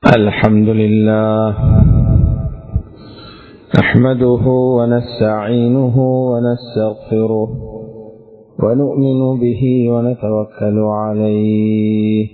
الحمد لله نحمده ونستعينه ونستغفره ونؤمن به ونتوكل عليه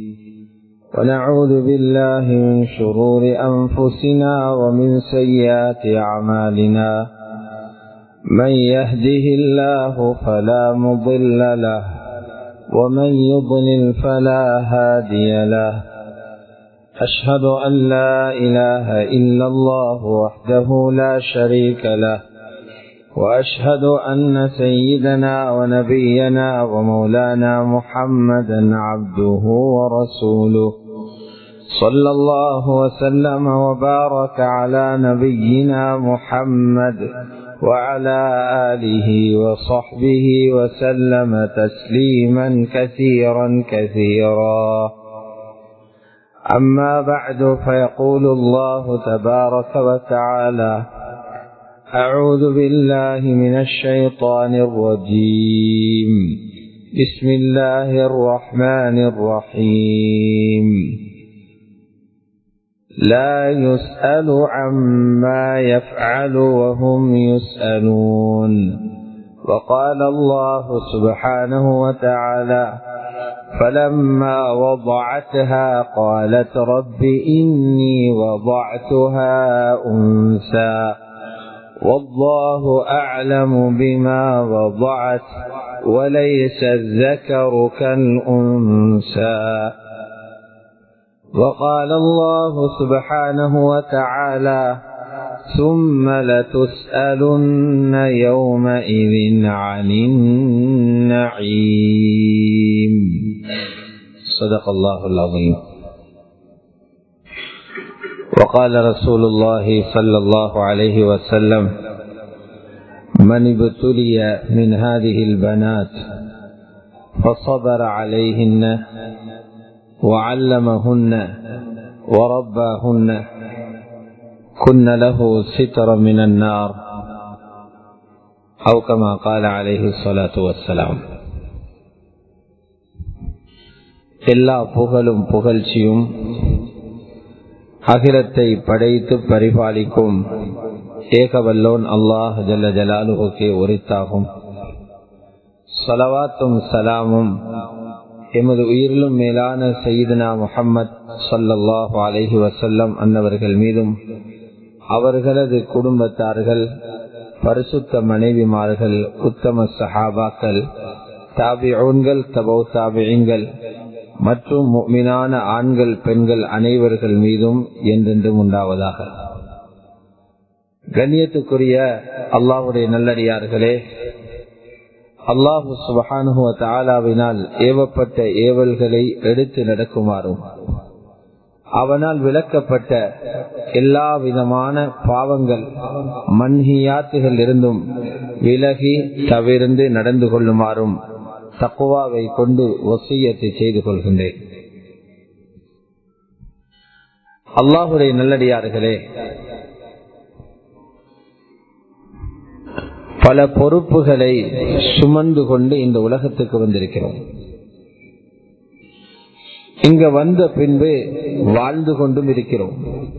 ونعوذ بالله من شرور أنفسنا ومن سيئات أعمالنا من يهده الله فلا مضل له ومن يضلل فلا هادي له أشهد أن لا إله إلا الله وحده لا شريك له وأشهد أن سيدنا ونبينا ومولانا محمدا عبده ورسوله صلى الله وسلم وبارك على نبينا محمد وعلى آله وصحبه وسلم تسليما كثيرا كثيرا أما بعد فيقول الله تبارك وتعالى أعوذ بالله من الشيطان الرجيم بسم الله الرحمن الرحيم لا يسأل عما يفعل وهم يسألون وقال الله سبحانه وتعالى فلما وضعتها قالت رب إني وضعتها أنثى والله أعلم بما وضعت وليس الذكر كالأنثى وقال الله سبحانه وتعالى ثم لتسألن يومئذ عن النعيم صدق الله العظيم وقال رسول الله صلى الله عليه وسلم من ابتلي من هذه البنات فصبر عليهن وعلمهن ورباهن كن له سترا من النار أو كما قال عليه الصلاة والسلام எல்லா புகழும் புகழ்ச்சியும் அகிலத்தை படைத்து பரிபாலிக்கும் ஏகவல்லோன் அல்லாஹ் ஜல்ல ஜலாலுகே உரித்தாகும் சலவாத்தும் சலாமும் எமது உயிரிலும் மேலான சையீதனா முகம்மது சொல்லல்லாஹு அலஹி வசல்லம் அன்னவர்கள் மீதும் அவர்களது குடும்பத்தார்கள் பரிசுத்த மனைவிமார்கள் உத்தம சஹாபாக்கள் தாபிஊன்கள் தபௌ தாபியங்கள் மற்றும் மீனான ஆண்கள் பெண்கள் அனைவர்கள் மீதும் என்றென்றும் உண்டாவதாக கண்ணியத்துக்குரிய அல்லாஹுடைய நல்லடியார்களே அல்லாஹு சுபஹானுவ தாலாவினால் ஏவப்பட்ட ஏவல்களை எடுத்து நடக்குமாறும் அவனால் விளக்கப்பட்ட எல்லா விதமான பாவங்கள் மன்ஹியாத்துகள் இருந்தும் விலகி தவிர்ந்து நடந்து கொள்ளுமாறும் தக்குவாவை கொண்டு ஒசையத்தை செய்து கொள்கின்றேன் அல்லாஹுடைய நல்லடியார்களே பல பொறுப்புகளை சுமந்து கொண்டு இந்த உலகத்துக்கு வந்திருக்கிறோம் இங்க வந்த பின்பு வாழ்ந்து கொண்டும் இருக்கிறோம்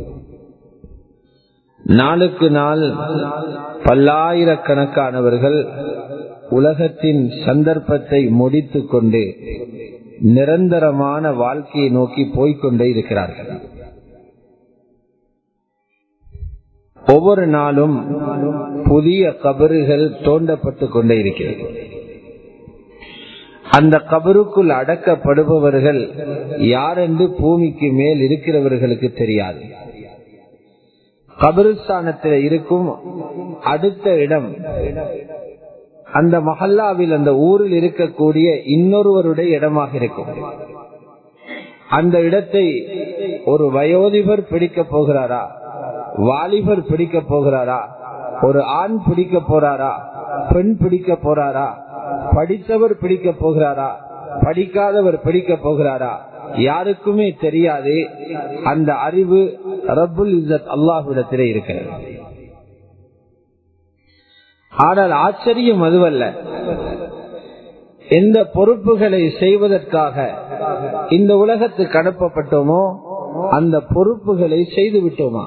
நாளுக்கு நாள் பல்லாயிரக்கணக்கானவர்கள் உலகத்தின் சந்தர்ப்பத்தை முடித்து கொண்டு நிரந்தரமான வாழ்க்கையை நோக்கி போய்கொண்டே இருக்கிறார்கள் ஒவ்வொரு நாளும் புதிய கபறுகள் தோண்டப்பட்டு கொண்டே இருக்கிறது அந்த கபருக்குள் அடக்கப்படுபவர்கள் யாரென்று பூமிக்கு மேல் இருக்கிறவர்களுக்கு தெரியாது கபருஸ்தானத்தில் இருக்கும் அடுத்த இடம் அந்த மஹல்லாவில் அந்த ஊரில் இருக்கக்கூடிய இன்னொருவருடைய இடமாக இருக்கும் அந்த இடத்தை ஒரு வயோதிபர் பிடிக்க போகிறாரா வாலிபர் பிடிக்க போகிறாரா ஒரு ஆண் பிடிக்க போறாரா பெண் பிடிக்க போறாரா படித்தவர் பிடிக்க போகிறாரா படிக்காதவர் பிடிக்க போகிறாரா யாருக்குமே தெரியாது அந்த அறிவு ரபுல் இசத் அல்லாஹுடத்திலே இருக்கிறது ஆனால் ஆச்சரியம் அதுவல்ல எந்த பொறுப்புகளை செய்வதற்காக இந்த உலகத்துக்கு அனுப்பப்பட்டோமோ அந்த பொறுப்புகளை செய்து விட்டோமா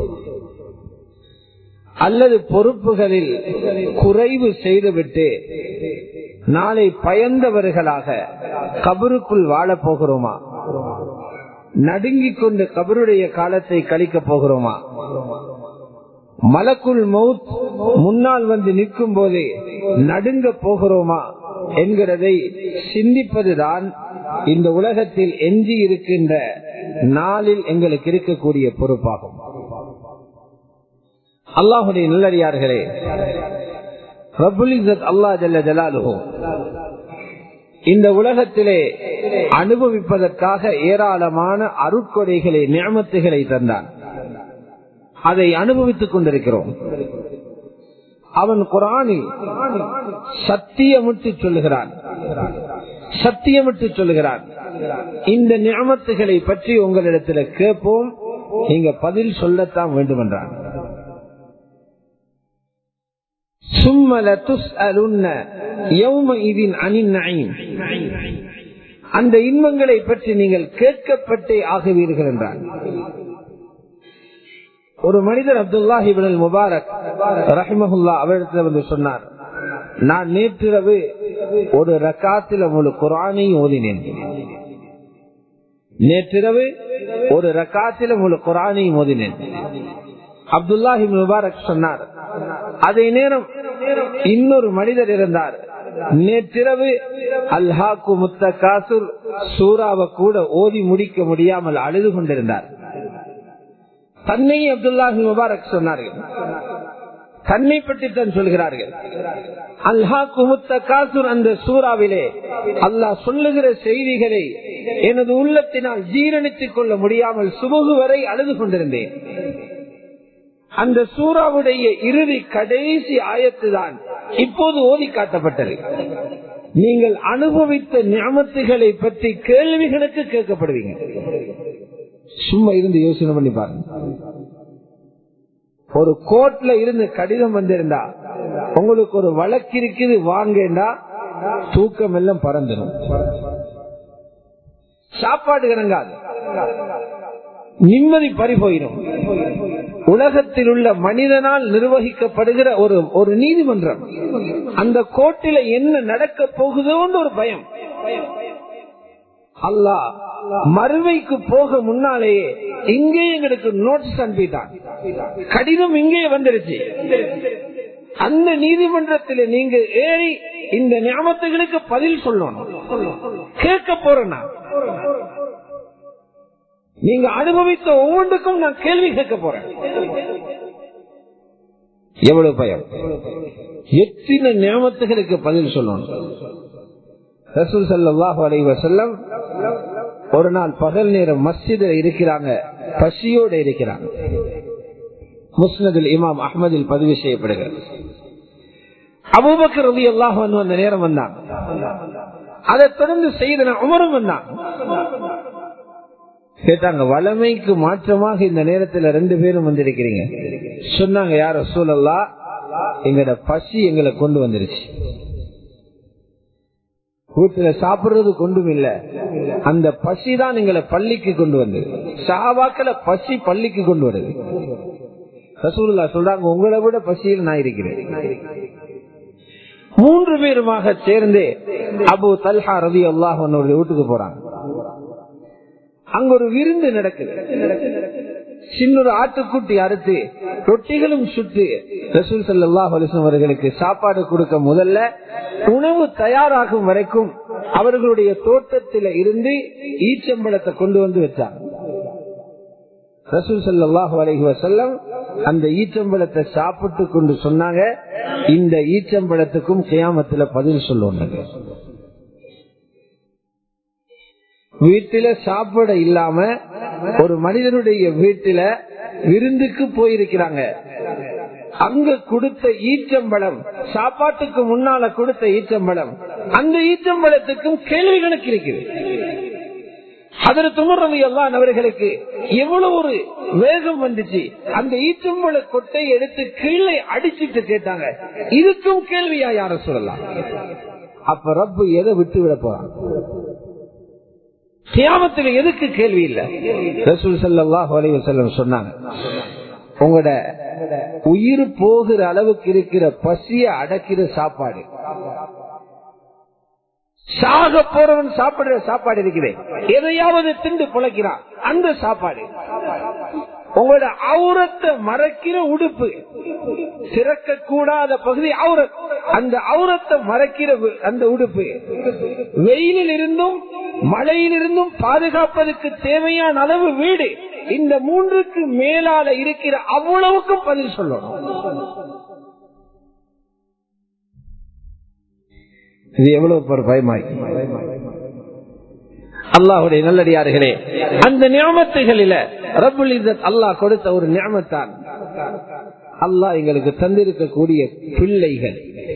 அல்லது பொறுப்புகளில் குறைவு செய்துவிட்டு நாளை பயந்தவர்களாக கபருக்குள் வாழப் போகிறோமா நடுங்கிக் கொண்டு கபருடைய காலத்தை கழிக்கப் போகிறோமா மலக்குள் மவுத் முன்னால் வந்து நிற்கும் போதே நடுங்க போகிறோமா என்கிறதை சிந்திப்பதுதான் இந்த உலகத்தில் எஞ்சி இருக்கின்ற நாளில் எங்களுக்கு இருக்கக்கூடிய பொறுப்பாகும் அல்லாஹுடைய நல்லடியார்களே அல்லா ஜல்ல ஜலாலுஹோ இந்த உலகத்திலே அனுபவிப்பதற்காக ஏராளமான அருட்கொடைகளை நியமத்துகளை தந்தான் அதை அனுபவித்துக் கொண்டிருக்கிறோம் அவன் குரானில் சத்தியமிட்டு சொல்லுகிறான் சத்தியமிட்டு சொல்லுகிறான் இந்த நியமத்துகளை பற்றி உங்களிடத்தில் கேட்போம் நீங்க பதில் சொல்லத்தான் வேண்டும் என்றான் அந்த இன்பங்களை பற்றி நீங்கள் கேட்கப்பட்டே ஆகுவீர்கள் என்றான் ஒரு மனிதர் அப்துல்லாஹிபின் முபாரக் ரஹிமஹுல்லா அவரிடத்தில் வந்து சொன்னார் நான் நேற்றிரவு ஒரு ரக்காத்தில் உங்களுக்கு குரானையும் ஓதினேன் நேற்றிரவு ஒரு ரக்காத்தில் உங்களுக்கு குரானையும் ஓதினேன் அப்துல்லாஹி முபாரக் சொன்னார் அதே நேரம் இன்னொரு மனிதர் இருந்தார் நேற்றிரவு அல்ஹாக்கு முத்த காசுர் சூறாவை கூட ஓதி முடிக்க முடியாமல் அழுது கொண்டிருந்தார் தன்னை அப்துல்லாஹி முபாரக் சொன்னார்கள் தன்னை பற்றி தான் சொல்கிறார்கள் அல்ஹா குமுத்த காசுர் அந்த சூறாவிலே அல்லாஹ் சொல்லுகிற செய்திகளை எனது உள்ளத்தினால் ஜீரணித்துக் கொள்ள முடியாமல் சுமுகு வரை அழுது கொண்டிருந்தேன் அந்த சூறாவுடைய இறுதி கடைசி ஆயத்து தான் இப்போது ஓதி காட்டப்பட்டது நீங்கள் அனுபவித்த ஞாபகத்துகளை பற்றி கேள்விகளுக்கு கேட்கப்படுவீங்க சும்மா இருந்து யோசனை பண்ணி பாருங்க ஒரு கோர்ட்ல இருந்து கடிதம் வந்திருந்தா உங்களுக்கு ஒரு வழக்கு இருக்குது வாங்கேண்டா தூக்கம் எல்லாம் பறந்துடும் சாப்பாடு இறங்காது நிம்மதி பறி போயிடும் உலகத்தில் உள்ள மனிதனால் நிர்வகிக்கப்படுகிற ஒரு ஒரு நீதிமன்றம் அந்த கோர்ட்டில என்ன நடக்க போகுதோன்னு ஒரு பயம் அல்லா மறுமைக்கு போக முன்னாலேயே இங்கே எங்களுக்கு நோட்டீஸ் அனுப்பிட்டான் கடிதம் இங்கே வந்துருச்சு அந்த நீதிமன்றத்தில் நீங்க ஏறி இந்த ஞாபகத்துகளுக்கு பதில் சொல்லணும் கேட்க போறேன் நீங்க அனுபவித்த ஒவ்வொன்றுக்கும் நான் கேள்வி கேட்க போறேன் எவ்வளவு பயம் எத்தனை ஞாபகத்துகளுக்கு பதில் சொல்லணும் ரசூல் சல்லாஹு அலைவ செல்லம் ஒரு நாள் பகல் நேரம் மஸ்ஜித இருக்கிறாங்க பசியோடு இருக்கிறாங்க முஸ்னதில் இமாம் அஹமதில் பதிவு செய்யப்படுகிறது அபூபக்கர் ரவி அல்லாஹ் அந்த நேரம் வந்தாங்க அதை தொடர்ந்து செய்த உமரும் வந்தாங்க கேட்டாங்க வளமைக்கு மாற்றமாக இந்த நேரத்தில் ரெண்டு பேரும் வந்திருக்கிறீங்க சொன்னாங்க யார சூழல்லா எங்கட பசி எங்களை கொண்டு வந்துருச்சு வீட்டுல சாப்பிடுறது கொண்டும் இல்ல அந்த பசி தான் எங்களை பள்ளிக்கு கொண்டு வந்தது சாவாக்களை பசி பள்ளிக்கு கொண்டு வருது ரசூல்லா சொல்றாங்க உங்களை விட பசியில் நான் இருக்கிறேன் மூன்று பேருமாக சேர்ந்து அபு தல்ஹா ரவி அல்லாஹ் வீட்டுக்கு போறாங்க அங்க ஒரு விருந்து நடக்குது சின்னொரு ஆட்டுக்குட்டி அறுத்து ரொட்டிகளும் சுட்டு ரசூல் சல்லாஹ் அலிஸ்லாம் அவர்களுக்கு சாப்பாடு கொடுக்க முதல்ல உணவு தயாராகும் வரைக்கும் அவர்களுடைய தோட்டத்தில இருந்து ஈச்சம்பழத்தை கொண்டு வந்து வச்சாங்க ரசூல் சல்லாஹு அலஹி வசல்லம் அந்த ஈச்சம்பழத்தை சாப்பிட்டு கொண்டு சொன்னாங்க இந்த ஈச்சம்பழத்துக்கும் கியாமத்துல பதில் சொல்லுவாங்க வீட்டில சாப்பிட இல்லாம ஒரு மனிதனுடைய வீட்டில விருந்துக்கு போயிருக்கிறாங்க அங்க கொடுத்த ஈச்சம்பழம் சாப்பாட்டுக்கு முன்னால கொடுத்த ஈச்சம்பழம் அந்த ஈச்சம்பழத்துக்கும் கேள்வி கணக்கு இருக்குது அதில் துமரவி எல்லாம் அவர்களுக்கு எவ்வளவு ஒரு வேகம் வந்துச்சு அந்த ஈச்சம்பழ கொட்டை எடுத்து கீழே அடிச்சுட்டு கேட்டாங்க இதுக்கும் கேள்வியா யார சொல்லலாம் அப்ப ரப்பு எதை விட்டு விட போறான் கியாமத்தில் எதுக்கு கேள்வி இல்ல ரசூல் சல்லாஹ் அலைவசல்லம் சொன்னாங்க உங்களோட உயிர் போகிற அளவுக்கு இருக்கிற பசிய அடக்கிற சாப்பாடு சாக போறவன் சாப்பிடுற சாப்பாடு இருக்குது எதையாவது திண்டு பிழைக்கிறான் அந்த சாப்பாடு உங்களோட அவுரத்தை மறைக்கிற உடுப்பு திறக்க கூடாத பகுதி அவுரத் அந்த அவுரத்தை மறைக்கிற அந்த உடுப்பு வெயிலில் இருந்தும் மழையில் இருந்தும் பாதுகாப்பதற்கு தேவையான அளவு வீடு இந்த மூன்றுக்கு மேலால இருக்கிற அவ்வளவுக்கும் பதில் சொல்லணும் இது எவ்வளவு ஒரு பயமாய் அல்லாஹுடைய நல்லடியார்களே அந்த ஞாபகத்துகளில ரபுல் இசத் அல்லாஹ் கொடுத்த ஒரு ஞாபகத்தான் அல்லாஹ் எங்களுக்கு தந்திருக்கக்கூடிய பிள்ளைகள்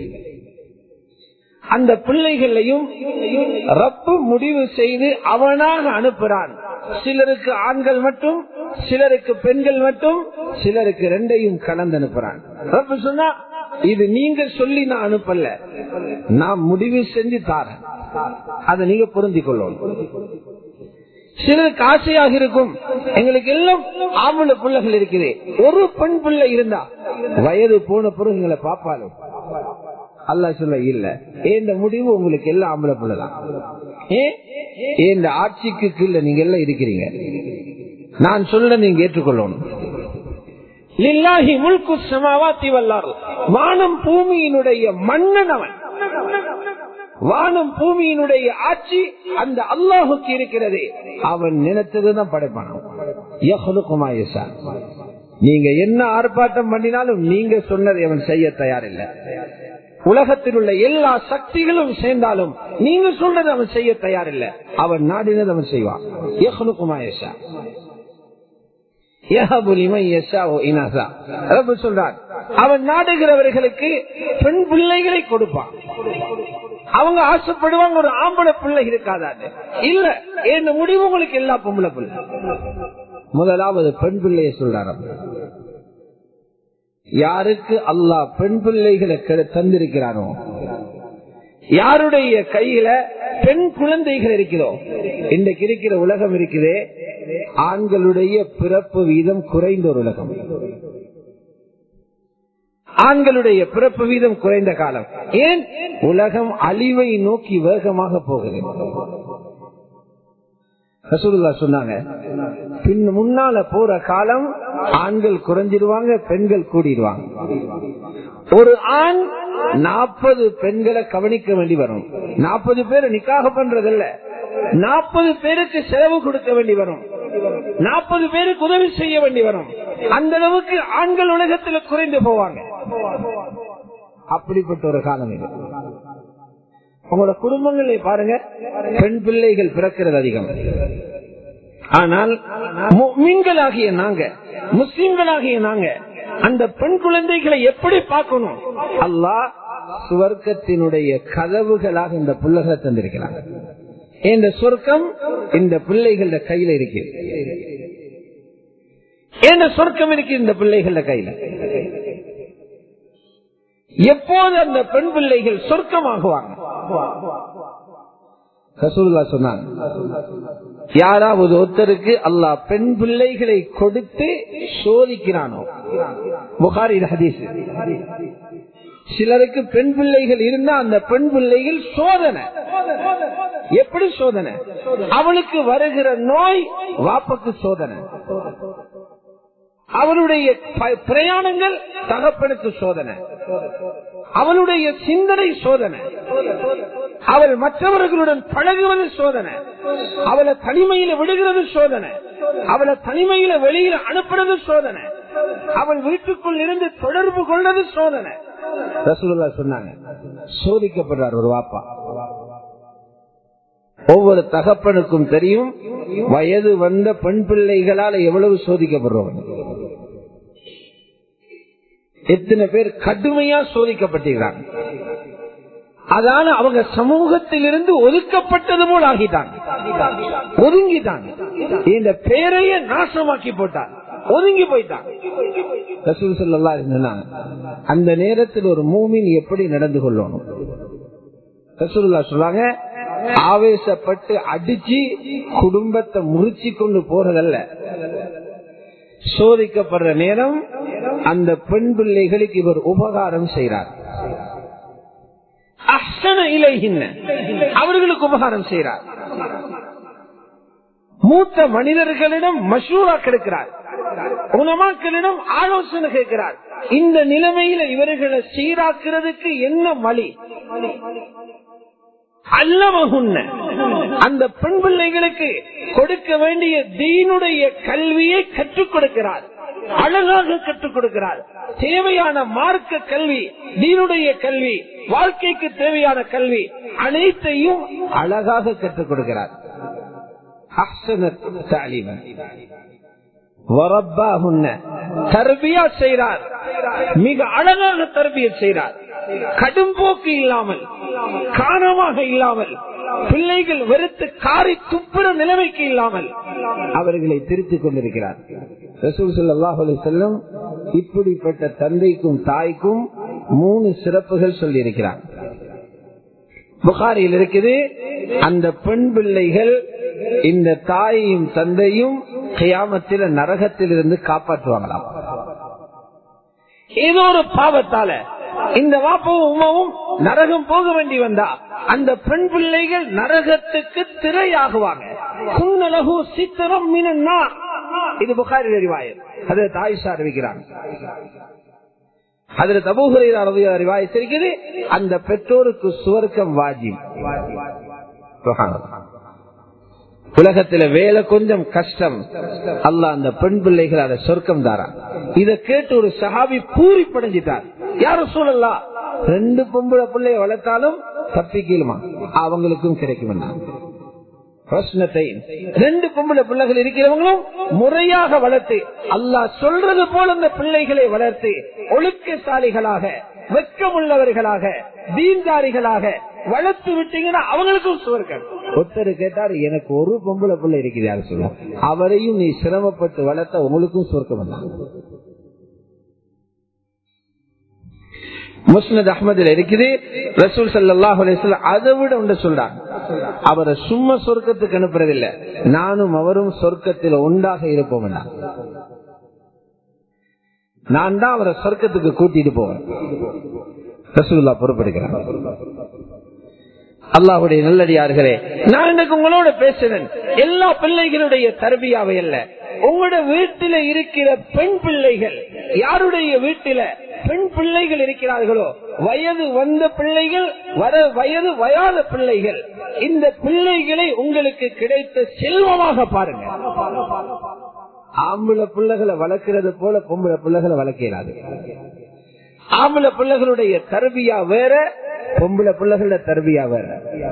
அந்த பிள்ளைகளையும் ரப்பு முடிவு செய்து அவனாக அனுப்புறான் சிலருக்கு ஆண்கள் மட்டும் சிலருக்கு பெண்கள் மட்டும் சிலருக்கு ரெண்டையும் கலந்து அனுப்புறான் ரப்பு சொன்னா இது நீங்க சொல்லி நான் அனுப்பல நான் முடிவு செஞ்சு தாரேன் அதை நீங்க பொருந்தி கொள்ளணும் சிலருக்கு ஆசையாக இருக்கும் எங்களுக்கு எல்லாம் ஆம்பளை பிள்ளைகள் இருக்குது ஒரு பெண் பிள்ளை இருந்தா வயது போன பிறகு எங்களை பாப்பாலும் அல்லா சொல்ல இல்ல இந்த முடிவு உங்களுக்கு எல்லாம் ஆம்பளை பிள்ளைதான் ஏன் ஆட்சிக்கு கீழே நீங்க எல்லாம் இருக்கிறீங்க நான் சொல்ல நீங்க ஏற்றுக்கொள்ளணும் லில்லாஹி முல்கு சமாவாத்தி வல்லார் வானம் பூமியினுடைய மன்னன் அவன் வானம் பூமியினுடைய ஆட்சி அந்த அல்லாஹுக்கு இருக்கிறது அவன் நினைத்ததுதான் படைப்பான நீங்க என்ன ஆர்ப்பாட்டம் பண்ணினாலும் நீங்க சொன்னதை அவன் செய்ய தயாரில்லை உலகத்தில் உள்ள எல்லா சக்திகளும் சேர்ந்தாலும் நீங்க சொல்றது அவன் செய்ய தயாரில்லை அவன் நாடினது அவன் செய்வான் சொல்றான் அவன் நாடுகிறவர்களுக்கு பெண் பிள்ளைகளை கொடுப்பான் அவங்க ஆசைப்படுவாங்க ஒரு ஆம்பளை பிள்ளை இருக்காதான்னு இல்ல என் முடிவு உங்களுக்கு எல்லா பொம்பளை பிள்ளை முதலாவது பெண் பிள்ளைய சொல்றாரு யாருக்கு அல்லாஹ் பெண் பிள்ளைகளை தந்திருக்கிறானோ யாருடைய கையில பெண் குழந்தைகள் இருக்கிறோ இன்றைக்கு இருக்கிற உலகம் இருக்குதே ஆண்களுடைய பிறப்பு வீதம் குறைந்த ஒரு உலகம் ஆண்களுடைய பிறப்பு வீதம் குறைந்த காலம் ஏன் உலகம் அழிவை நோக்கி வேகமாக போகுது ரசூலுல்லா சொன்னாங்க பின் முன்னால போற காலம் ஆண்கள் குறைஞ்சிருவாங்க பெண்கள் கூடிடுவாங்க ஒரு ஆண் நாற்பது பெண்களை கவனிக்க வேண்டி வரும் நாற்பது பேர் நிக்காக பண்றதில்ல நாற்பது பேருக்கு செலவு கொடுக்க வேண்டி வரும் நாற்பது பேருக்கு உதவி செய்ய வேண்டி வரும் அந்த அளவுக்கு ஆண்கள் உலகத்தில் குறைந்து போவாங்க அப்படிப்பட்ட ஒரு காலம் இது உங்களோட குடும்பங்களை பாருங்க பெண் பிள்ளைகள் பிறக்கிறது அதிகம் ஆனால் மீன்களாகிய நாங்க முஸ்லிம்களாகிய நாங்க அந்த பெண் குழந்தைகளை எப்படி பார்க்கணும் அல்லாஹ் சுவர்க்கத்தினுடைய கதவுகளாக இந்த புள்ளகளை தந்திருக்கிறாங்க இந்த சொர்க்கம் இந்த பிள்ளைகள கையில இருக்கு இந்த சொர்க்கம் இருக்கு இந்த பிள்ளைகள கையில எப்போது அந்த பெண் பிள்ளைகள் சொர்க்கமாகுவாங்க ரசூல்லா சொன்னாங்க யாராவது ஒருத்தருக்கு அல்லாஹ் பெண் பிள்ளைகளை கொடுத்து சோதிக்கிறானோ புகாரி ஹதீஸ் சிலருக்கு பெண் பிள்ளைகள் இருந்தா அந்த பெண் பிள்ளைகள் சோதனை எப்படி சோதனை அவளுக்கு வருகிற நோய் வாப்புக்கு சோதனை அவளுடைய பிரயாணங்கள் தகப்பனுக்கு சோதனை அவளுடைய சிந்தனை சோதனை அவள் மற்றவர்களுடன் பழகுவது சோதனை அவளை தனிமையில விடுகிறது சோதனை அவளை தனிமையில வெளியில அனுப்புறது சோதனை அவள் வீட்டுக்குள் இருந்து தொடர்பு கொள்வது சோதனை ரசூலுல்லா சொன்னாங்க சோதிக்கப்படுறார் ஒரு வாப்பா ஒவ்வொரு தகப்பனுக்கும் தெரியும் வயது வந்த பெண் பிள்ளைகளால் எவ்வளவு சோதிக்கப்படுறவன் எத்தனை பேர் கடுமையா சோதிக்கப்பட்டிருக்கிறாங்க அதான அவங்க சமூகத்திலிருந்து ஒதுக்கப்பட்டது போல் ஆகிட்டாங்க ஒதுங்கிட்டாங்க இந்த பேரைய நாசமாக்கி போட்டார் ஒதுங்கி போயிட்டாங்க ரசூல் சொல்லா இருந்தாங்க அந்த நேரத்தில் ஒரு மூமின் எப்படி நடந்து கொள்ளணும் ரசூல்லா சொல்றாங்க ஆவேசப்பட்டு அடிச்சு குடும்பத்தை முறிச்சு கொண்டு போறதல்ல சோதிக்கப்படுற நேரம் அந்த பெண் பிள்ளைகளுக்கு இவர் உபகாரம் செய்கிறார் அஹ்சன இலைகின்ன அவர்களுக்கு உபகாரம் செய்கிறார் மூத்த மனிதர்களிடம் மசூரா கெடுக்கிறார் உணமாக்களிடம் ஆலோசனை கேட்கிறார் இந்த நிலைமையில இவர்களை சீராக்குறதுக்கு என்ன வழி அல்லமகுன்ன அந்த பெண் பிள்ளைகளுக்கு கொடுக்க வேண்டிய தீனுடைய கல்வியை கற்றுக் கொடுக்கிறார் அழகாக கற்றுக் கொடுக்கிறார் தேவையான மார்க்க கல்வி தீனுடைய கல்வி வாழ்க்கைக்கு தேவையான கல்வி அனைத்தையும் அழகாக கற்றுக் கொடுக்கிறார் தர்பியா செய்கிறார் மிக அழகாக தர்பிய செய்கிறார் கடும் போக்கு இல்லாமல் காரணமாக இல்லாமல் பிள்ளைகள் வெறுத்து காரி துப்புற நிலைமைக்கு இல்லாமல் அவர்களை திருத்திக் கொண்டிருக்கிறார் ரசூல் சல்லாஹ் செல்லும் இப்படிப்பட்ட தந்தைக்கும் தாய்க்கும் மூணு சிறப்புகள் சொல்லியிருக்கிறார் புகாரியில் இருக்குது அந்த பெண் பிள்ளைகள் இந்த தாயையும் தந்தையும் கியாமத்தில நரகத்தில் இருந்து காப்பாற்றுவாங்களாம் ஏதோ ஒரு பாவத்தால இந்த வாப்பவும் உமாவும் நரகம் போக வேண்டி வந்தா அந்த பெண் பிள்ளைகள் நரகத்துக்கு திரையாகுவாங்க குன்னலகு சித்திரம் மீனா இது புகாரி அறிவாயர் அதை தாய்ஷா அறிவிக்கிறாங்க அதுல தபூகரை அறிவாயிருக்கிறது அந்த பெற்றோருக்கு சுவர்க்கம் வாஜிம் உலகத்துல வேலை கொஞ்சம் கஷ்டம் அல்ல அந்த பெண் பிள்ளைகள் அதை சொர்க்கம் தாரா இத கேட்டு ஒரு சஹாபி பூரி படைஞ்சிட்டார் யாரும் சொல்லலாம் ரெண்டு பொம்பளை பிள்ளைய வளர்த்தாலும் தப்பிக்கலுமா அவங்களுக்கும் கிடைக்கும் ரெண்டு பொம்பளை பிள்ளைகள் இருக்கிறவங்களும் முறையாக வளர்த்து அல்லாஹ் சொல்றது போல அந்த பிள்ளைகளை வளர்த்து ஒழுக்கசாலிகளாக வெக்கமுள்ளவர்களாக தீன்தாரிகளாக வளர்த்து விட்டீங்கன்னா அவங்களுக்கும் சுவர்கள் ஒருத்தர் கேட்டார் எனக்கு ஒரு பொம்பளை பிள்ளை இருக்குது யாரு சொல்ல அவரையும் நீ சிரமப்பட்டு வளர்த்த உங்களுக்கும் சுவர்க்கம் தான் முஸ்னத் அஹமதுல இருக்குது ரசூல் சல்லாஹ் அதை விட ஒன்று சொல்றாங்க அவரை சும்மா சொர்க்கத்துக்கு அனுப்புறதில்லை நானும் அவரும் சொர்க்கத்தில் ஒன்றாக இருப்போம் நான் தான் அவரை சொர்க்கத்துக்கு கூட்டிட்டு போவேன் ரசூல்லா பொறுப்பெடுக்கிறார் அல்லாஹுடைய நல்லடியார்களே நான் எனக்கு உங்களோட பேசுறேன் எல்லா பிள்ளைகளுடைய தர்பியாவை அல்ல உங்களோட வீட்டில இருக்கிற பெண் பிள்ளைகள் யாருடைய வீட்டில பெண் பிள்ளைகள் இருக்கிறார்களோ வயது வந்த பிள்ளைகள் வர வயது வயாத பிள்ளைகள் இந்த பிள்ளைகளை உங்களுக்கு கிடைத்த செல்வமாக பாருங்க ஆம்பளை பிள்ளைகளை வளர்க்கிறது போல பொம்பளை பிள்ளைகளை வளர்க்கிறாது ஆம்பளை பிள்ளைகளுடைய தர்பியா வேற பொம்பளை பிள்ளைகளோட தர்பியா வேற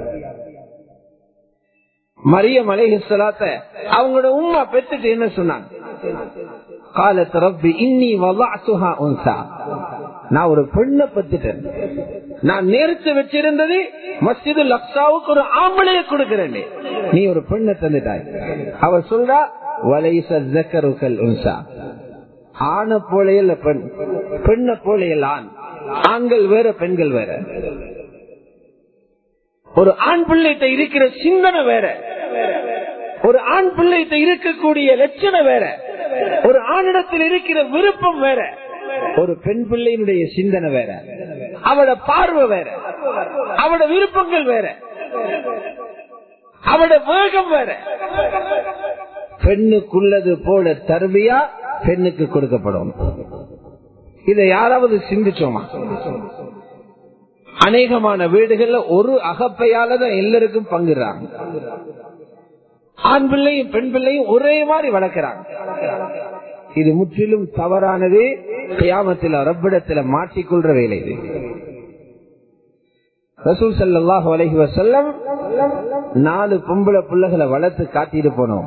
மரிய மலைஹலாத்த அவங்களோட உமா பெற்றுட்டு என்ன சொன்னாங்க காலத்து ரப்பி இன்னி வவாத்துஹா உன்சா நான் ஒரு பெண்ணை பத்துட்டேன் நான் நேர்த்து வச்சிருந்தது மஸ்ஜிது லக்ஸாவுக்கு ஒரு ஆம்பளைய கொடுக்கிறேன் நீ ஒரு பெண்ணை தந்துட்டாய் அவர் சொல்றா வலைச ஜக்கருக்கல் உன்சா ஆன போலையல்ல பெண் பெண்ணை போலையல் ஆண் ஆண்கள் வேற பெண்கள் வேற ஒரு ஆண் பிள்ளைகிட்ட இருக்கிற சிந்தனை வேற ஒரு ஆண் பிள்ளைகிட்ட இருக்கக்கூடிய லட்சணம் வேற ஒரு ஆணிடத்தில் இருக்கிற விருப்பம் வேற ஒரு பெண் பிள்ளையினுடைய சிந்தனை வேற அவட பார்வை வேற அவட விருப்பங்கள் வேற அவட வேகம் வேற பெண்ணுக்குள்ளது போல தருவியா பெண்ணுக்கு கொடுக்கப்படும் இதை யாராவது சிந்திச்சோமா அநேகமான வீடுகள்ல ஒரு அகப்பையால தான் எல்லாருக்கும் பங்குறாங்க ஆண் பிள்ளையும் பெண் பிள்ளையும் ஒரே மாதிரி வளர்க்கிறாங்க இது முற்றிலும் தவறானது கியாமத்தில் ரப்பிடத்துல மாட்டிக்கொள்ற வேலை இது ரசூல் சல்லாஹ் அலஹி வசல்லம் நாலு பொம்பளை பிள்ளைகளை வளர்த்து காட்டிட்டு போனோம்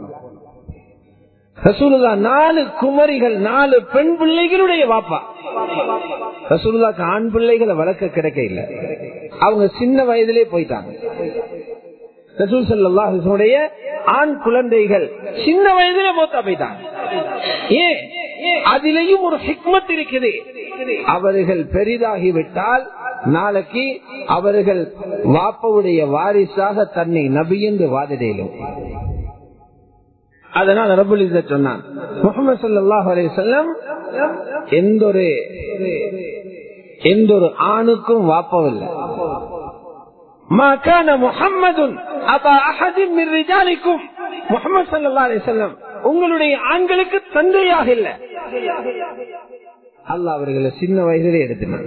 ரசூலுல்லா நாலு குமரிகள் நாலு பெண் பிள்ளைகளுடைய வாப்பா ரசூலுல்லாக்கு ஆண் பிள்ளைகளை வளர்க்க கிடைக்க இல்ல அவங்க சின்ன வயதிலே போயிட்டாங்க ரசூல் சல்லாஹுடைய ஆண் குழந்தைகள் சின்ன வயதிலே மூத்தா போயிட்டாங்க ஏன் அதிலேயும் ஒரு ஹிக்மத் இருக்குது அவர்கள் பெரிதாகிவிட்டால் நாளைக்கு அவர்கள் வாப்பவுடைய வாரிசாக தன்னை நபி என்று வாதிடையிலும் அதனால் ரபுல் சொன்னான் முகமது சல்லாஹ் அலிசல்லம் எந்த ஒரு எந்த ஒரு ஆணுக்கும் வாப்பவில்லை உங்களுடைய ஆண்களுக்கு தந்தையாக இல்ல அல்ல அவர்களை சின்ன வயதிலே எடுத்தினார்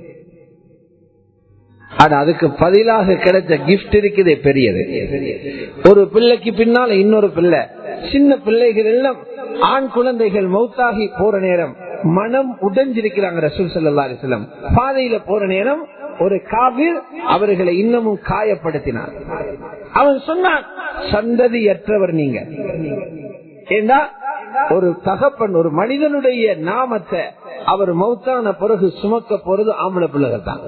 ஆனா அதுக்கு பதிலாக கிடைச்ச கிஃப்ட் இருக்குது பெரியது ஒரு பிள்ளைக்கு பின்னால இன்னொரு பிள்ளை சின்ன பிள்ளைகள் எல்லாம் ஆண் குழந்தைகள் மௌத்தாகி போற நேரம் மனம் உடைஞ்சிருக்கிறாங்க ரசூல் சல்லா அலிஸ்லாம் பாதையில போற நேரம் ஒரு காவிர் அவர்களை இன்னமும் காயப்படுத்தினார் அவன் சொன்னான் சந்ததியற்றவர் நீங்க ஏண்டா ஒரு தகப்பன் ஒரு மனிதனுடைய நாமத்தை அவர் மௌத்தான பிறகு சுமக்க போறது ஆம்பளை பிள்ளைகள் தான்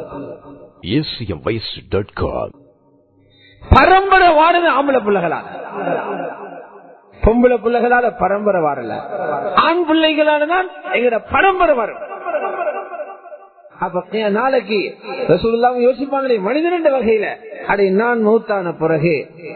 பரம்பரை வாடுது ஆம்பளை பிள்ளைகளால பொம்பளை பிள்ளைகளால பரம்பரை வரல ஆண் பிள்ளைகளால தான் எங்கட பரம்பரை வரும் அப்ப நாளைக்கு ரசூல்லாம யோசிப்பாங்களே மனிதன் வகையில அடே நான் மூத்தான பிறகு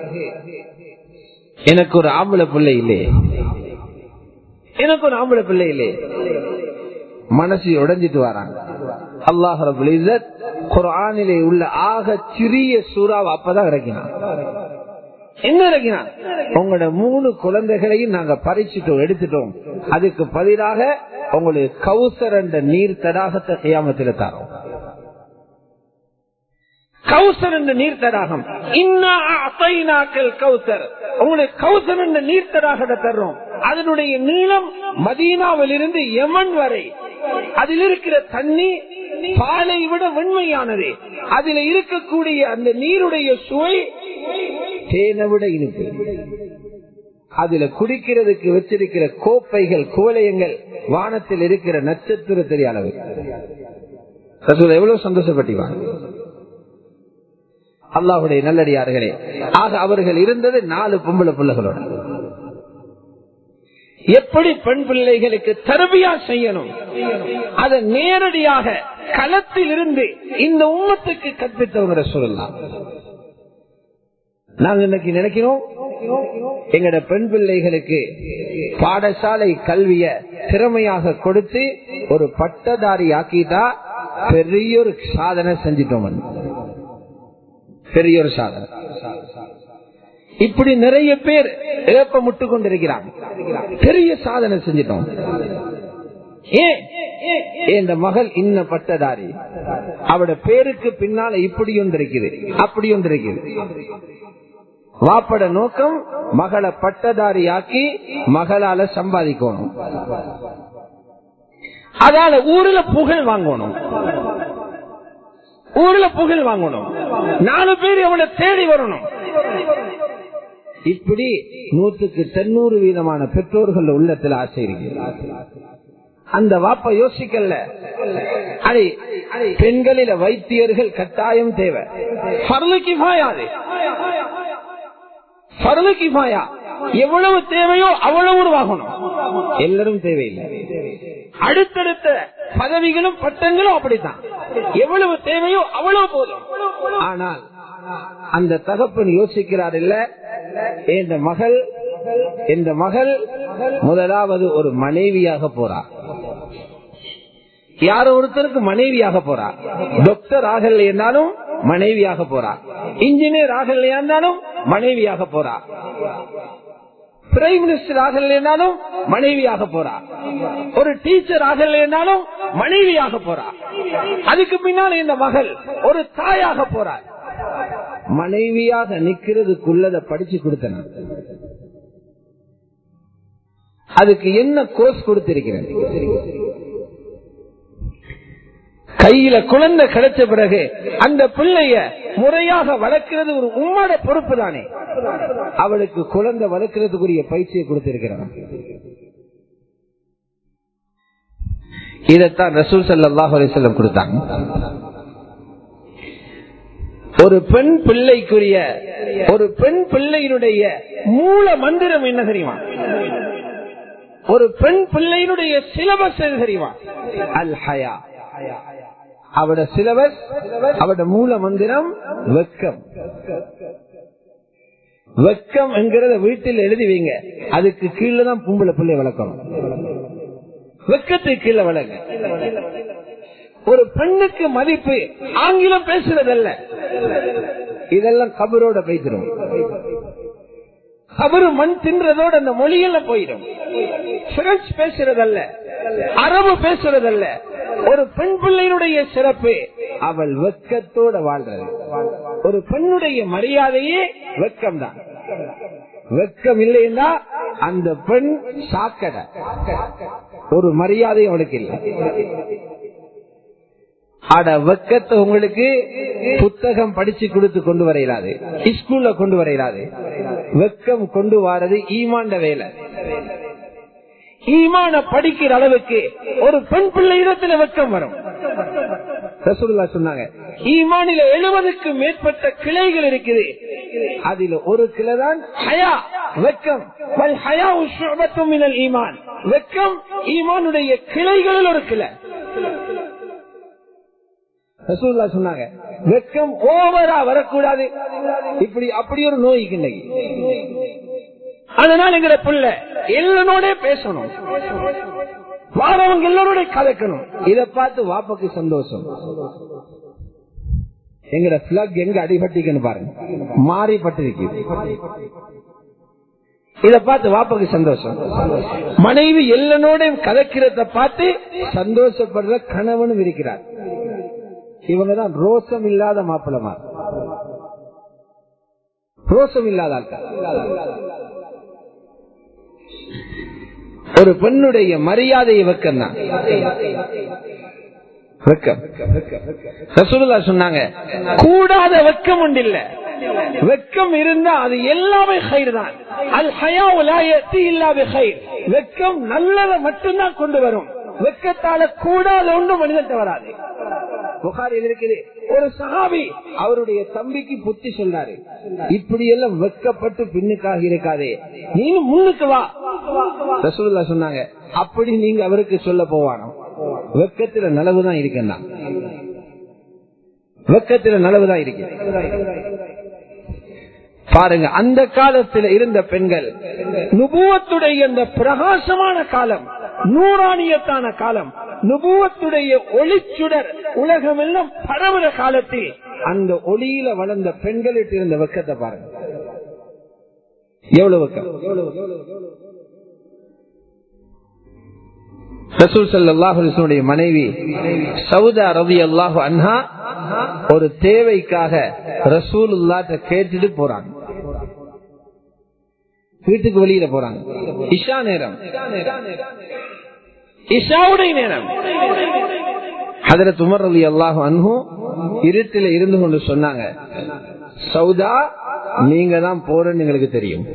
எனக்கு ஒரு ஆம்பளை பிள்ளை இல்லையே எனக்கு ஒரு ஆம்பளை பிள்ளை இல்லையே மனசு உடைஞ்சிட்டு வராங்க அல்லாஹ் குரானிலே உள்ள ஆக சிறிய சூறாவை அப்பதான் இறக்கினான் என்ன இறக்கினான் உங்களோட மூணு குழந்தைகளையும் நாங்க பறிச்சுட்டோம் எடுத்துட்டோம் அதுக்கு பதிலாக உங்களுக்கு கௌசர் என்ற நீர் தடாகத்தை கையாமத்தில் தரோம் கௌசர் என்ற நீர் தடாகம் கௌசர் உங்களுக்கு கௌசர் என்ற நீர் தடாகத்தை தர்றோம் அதனுடைய நீளம் மதீனாவில் இருந்து யமன் வரை அதில் இருக்கிற தண்ணி பாலை விட வெண்மையானது அதில் இருக்கக்கூடிய அந்த நீருடைய சுவை தேனை விட இனிப்பு அதுல குடிக்கிறதுக்கு வச்சிருக்கிற கோப்பைகள் கோலயங்கள் வானத்தில் இருக்கிற நட்சத்திர தெரிய அளவு எவ்வளவு சந்தோஷப்பட்டிவாங்க அல்லாஹுடைய நல்லடியார்களே ஆக அவர்கள் இருந்தது நாலு பொம்பளை பிள்ளைகளோட எப்படி பெண் பிள்ளைகளுக்கு தரபியா செய்யணும் அதை நேரடியாக களத்தில் இருந்து இந்த உம்மத்துக்கு கற்பித்தவங்க சொல்லலாம் நாங்க இன்னைக்கு நினைக்கிறோம் எங்கட பெண் பிள்ளைகளுக்கு பாடசாலை கல்விய திறமையாக கொடுத்து ஒரு பட்டதாரி ஆக்கிட்டா பெரிய ஒரு சாதனை செஞ்சிட்டோம் பெரிய ஒரு சாதனை இப்படி நிறைய பேர் ஏப்பமுட்டு கொண்டிருக்கிறாங்க பெரிய சாதனை செஞ்சிட்டோம் ஏன் இந்த மகள் இன்ன பட்டதாரி அவட பேருக்கு பின்னால இப்படி ஒன்று இருக்குது அப்படி ஒன்று இருக்குது வாப்பட நோக்கம் மகளை பட்டதாரி ஆக்கி மகளால சம்பாதிக்கணும் அதால ஊர்ல புகழ் வாங்கணும் ஊர்ல புகழ் வாங்கணும் நாலு பேர் அவனை தேடி வரணும் இப்படி நூற்றுக்கு தொண்ணூறு வீதமான பெற்றோர்கள் உள்ளத்தில் ஆசை இருக்கு அந்த வாப்ப யோசிக்கல அதை பெண்களில வைத்தியர்கள் கட்டாயம் தேவை எவ்வளவு தேவையோ அவ்வளவு உருவாகணும் எல்லாரும் தேவையில்லை அடுத்தடுத்த பதவிகளும் பட்டங்களும் அப்படித்தான் எவ்வளவு தேவையோ அவ்வளவு போதும் ஆனால் அந்த தகப்பன் யோசிக்கிறார் இல்ல இந்த மகள் இந்த மகள் முதலாவது ஒரு மனைவியாக போறார் யாரோ ஒருத்தருக்கு மனைவியாக போறா டாக்டர் ஆகல என்றாலும் மனைவியாக போறா இன்ஜினியர் ஆகல என்றாலும் மனைவியாக போறா பிரைம் மினிஸ்டர் ஆகலைனாலும் மனைவியாக போறா ஒரு டீச்சர் ஆகலைனாலும் மனைவியாக போறா அதுக்கு பின்னால் இந்த மகள் ஒரு தாயாக போறாள் மனைவியாக நிக்கிறதுக்குள்ளத படிச்சு கொடுத்தன அதுக்கு என்ன கோர்ஸ் கொடுத்திருக்கிறேன் கையில குழந்தை கிடைச்ச பிறகு அந்த பிள்ளைய முறையாக வளர்க்கிறது ஒரு உம்மோட பொறுப்பு தானே அவளுக்கு குழந்தை வளர்க்கிறதுக்குரிய பயிற்சியை கொடுத்திருக்கிறான் இதைத்தான் ரசூல் சல்லாஹ் அலிசல்லம் கொடுத்தாங்க ஒரு பெண் பிள்ளைக்குரிய ஒரு பெண் பிள்ளையினுடைய மூல மந்திரம் என்ன தெரியுமா ஒரு பெண் பிள்ளையினுடைய சிலபஸ் எது தெரியுமா அல் ஹயா அவட சிலபஸ் அவட மூல மந்திரம் வெக்கம் வெக்கம் என்கிறத வீட்டில் எழுதி வைங்க அதுக்கு கீழே தான் பொம்பளை பிள்ளை வளர்க்கணும் வெக்கத்துக்கு கீழே வளங்க ஒரு பெண்ணுக்கு மதிப்பு ஆங்கிலம் பேசுறதல்ல இதெல்லாம் கபரோட பேசிடும் கபரு மண் தின்றதோட அந்த மொழியெல்லாம் போயிடும் பிரெஞ்சு பேசுறதல்ல அரபு பேசுறதல்ல ஒரு பெண் பிள்ளையினுடைய சிறப்பு அவள் வெக்கத்தோட வாழ்றது ஒரு பெண்ணுடைய மரியாதையே வெக்கம் தான் வெக்கம் இல்லைன்னா அந்த பெண் சாக்கடை ஒரு மரியாதை அவளுக்கு இல்லை அட வெக்கத்தை உங்களுக்கு புத்தகம் படிச்சு கொடுத்து கொண்டு வரையிலாது ஸ்கூல்ல கொண்டு வரையிலாது வெக்கம் கொண்டு வாரது ஈமாண்ட வேலை ஈமான படிக்கிற அளவுக்கு ஒரு பெண் பிள்ளை இடத்துல வெக்கம் வரும் ரசூலுல்லாஹ் சொன்னாங்க ஈமானில எழுபதுக்கு மேற்பட்ட கிளைகள் இருக்குது அதில் ஒரு கிளை தான் ஹயா வெக்கம் வல் ஹயாஉ ஷுஅபத்தும் மினல் ஈமான் வெக்கம் ஈமானுடைய கிளைகளில் ஒரு கிளை ரசூல்லா சொன்னாங்க வெக்கம் ஓவரா வரக்கூடாது இப்படி அப்படி ஒரு நோய்க்கு இன்னைக்கு அதனால எங்கிற புள்ள எல்லாரோட பேசணும் வாரவங்க எல்லாரோட கலக்கணும் இத பார்த்து வாப்பக்கு சந்தோஷம் எங்கட பிளக் எங்க அடிபட்டிக்குன்னு பாருங்க மாறிப்பட்டிருக்கு இத பார்த்து வாப்பக்கு சந்தோஷம் மனைவி எல்லாரோட கலக்கிறத பார்த்து சந்தோஷப்படுற கணவனும் இருக்கிறார் இவங்கதான் ரோசம் இல்லாத மாப்பிளமா ரோசம் இல்லாத ஆட்கள் ஒரு பெண்ணுடைய மரியாதை வெக்கம் தான் வெக்கம் ரசூலுல்லா சொன்னாங்க கூடாத வெக்கம் உண்டு இல்ல வெக்கம் இருந்தா அது எல்லாமே கயிறு தான் அல் ஹயா இல்லாத கயிர் வெக்கம் நல்லதை மட்டும்தான் கொண்டு வரும் வெக்கத்தால கூடாத ஒன்றும் மனிதன் வராது புகாரில் இருக்குது ஒரு சகாபி அவருடைய தம்பிக்கு புத்தி சொன்னாரு இப்படி எல்லாம் வெக்கப்பட்டு பின்னுக்காக இருக்காதே நீ முன்னுக்கு வா ரசூல்லா சொன்னாங்க அப்படி நீங்க அவருக்கு சொல்ல போவானோ வெக்கத்துல நலவுதான் இருக்கா வெக்கத்துல நலவுதான் இருக்கு பாருங்க அந்த காலத்தில் இருந்த பெண்கள் நுபுவத்துடைய அந்த பிரகாசமான காலம் நூறாணியத்தான காலம் நுபுவத்துடைய ஒளிச்சுடர் உலகம் எல்லாம் பரவுற காலத்தில் அந்த ஒளியில வளர்ந்த பெண்களிட்டு இருந்த வெக்கத்தை பாருங்க எவ்வளவு வெக்கம் ரசூல் சல்லாஹுடைய மனைவி சவுதா ரவி அல்லாஹு அன்ஹா ஒரு தேவைக்காக ரசூல் கேட்டுட்டு போறாங்க வீட்டுக்கு வெளியில போறாங்க இஷா நேரம் இஷாவுடைய நேரம் அதுல துமர் ரவி அல்லாஹு அன்ஹு இருட்டில இருந்து கொண்டு சொன்னாங்க சவுதா நீங்க தான் போறன்னு எங்களுக்கு தெரியும்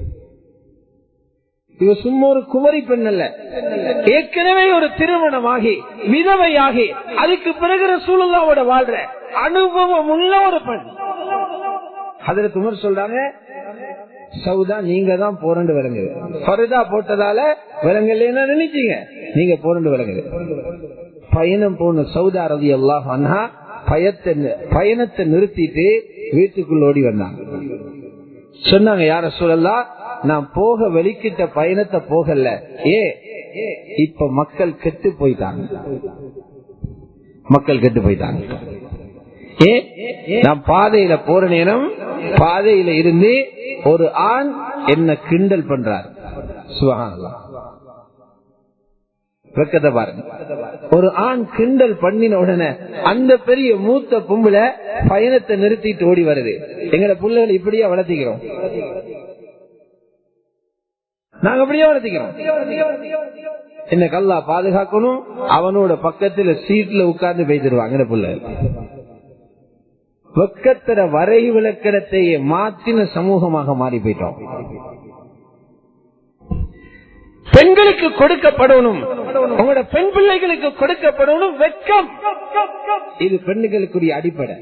இவ சும்மா ஒரு குமரி பெண் அல்ல ஏற்கனவே ஒரு திருமணமாகி விதவையாகி அதுக்கு பிறகு சூழலாவோட வாழ்ற அனுபவம் உள்ள ஒரு பெண் அதுல துமர் சொல்றாங்க சவுதா நீங்க தான் போரண்டு விளங்குது பருதா போட்டதால விளங்கலன்னா நினைச்சீங்க நீங்க போரண்டு விளங்குது பயணம் போன சவுதா ரவி அல்லாஹ் அண்ணா பயத்தை பயணத்தை நிறுத்திட்டு வீட்டுக்குள்ள ஓடி வந்தாங்க சொன்னாங்க யார சொல்லலாம் நான் போக வெளிக்கிட்ட பயணத்தை போகல ஏ இப்ப மக்கள் கெட்டு போயிட்டாங்க மக்கள் கெட்டு போயிட்டாங்க ஏ நான் பாதையில போற நேரம் பாதையில இருந்து ஒரு ஆண் என்ன கிண்டல் பண்றார் சுகானல்லா வெக்கத்தை பாருங்க ஒரு ஆண் கிண்டல் பண்ணின உடனே அந்த பெரிய மூத்த பொம்புல பயணத்தை நிறுத்திட்டு ஓடி வருது எங்கட பிள்ளைகள் இப்படியா வளர்த்திக்கிறோம் நாங்க அப்படியே வளர்த்திக்கிறோம் என்ன கல்லா பாதுகாக்கணும் அவனோட பக்கத்துல சீட்ல உட்கார்ந்து பேசிடுவாங்க பிள்ளைகள் வெக்கத்திர வரை விளக்கணத்தையே மாத்தின சமூகமாக மாறி போயிட்டோம் பெண்களுக்கு கொடுக்கப்படணும் உங்களோட பெண் பிள்ளைகளுக்கு கொடுக்கப்படணும் வெக்கம் இது பெண்களுக்குரிய அடிப்படை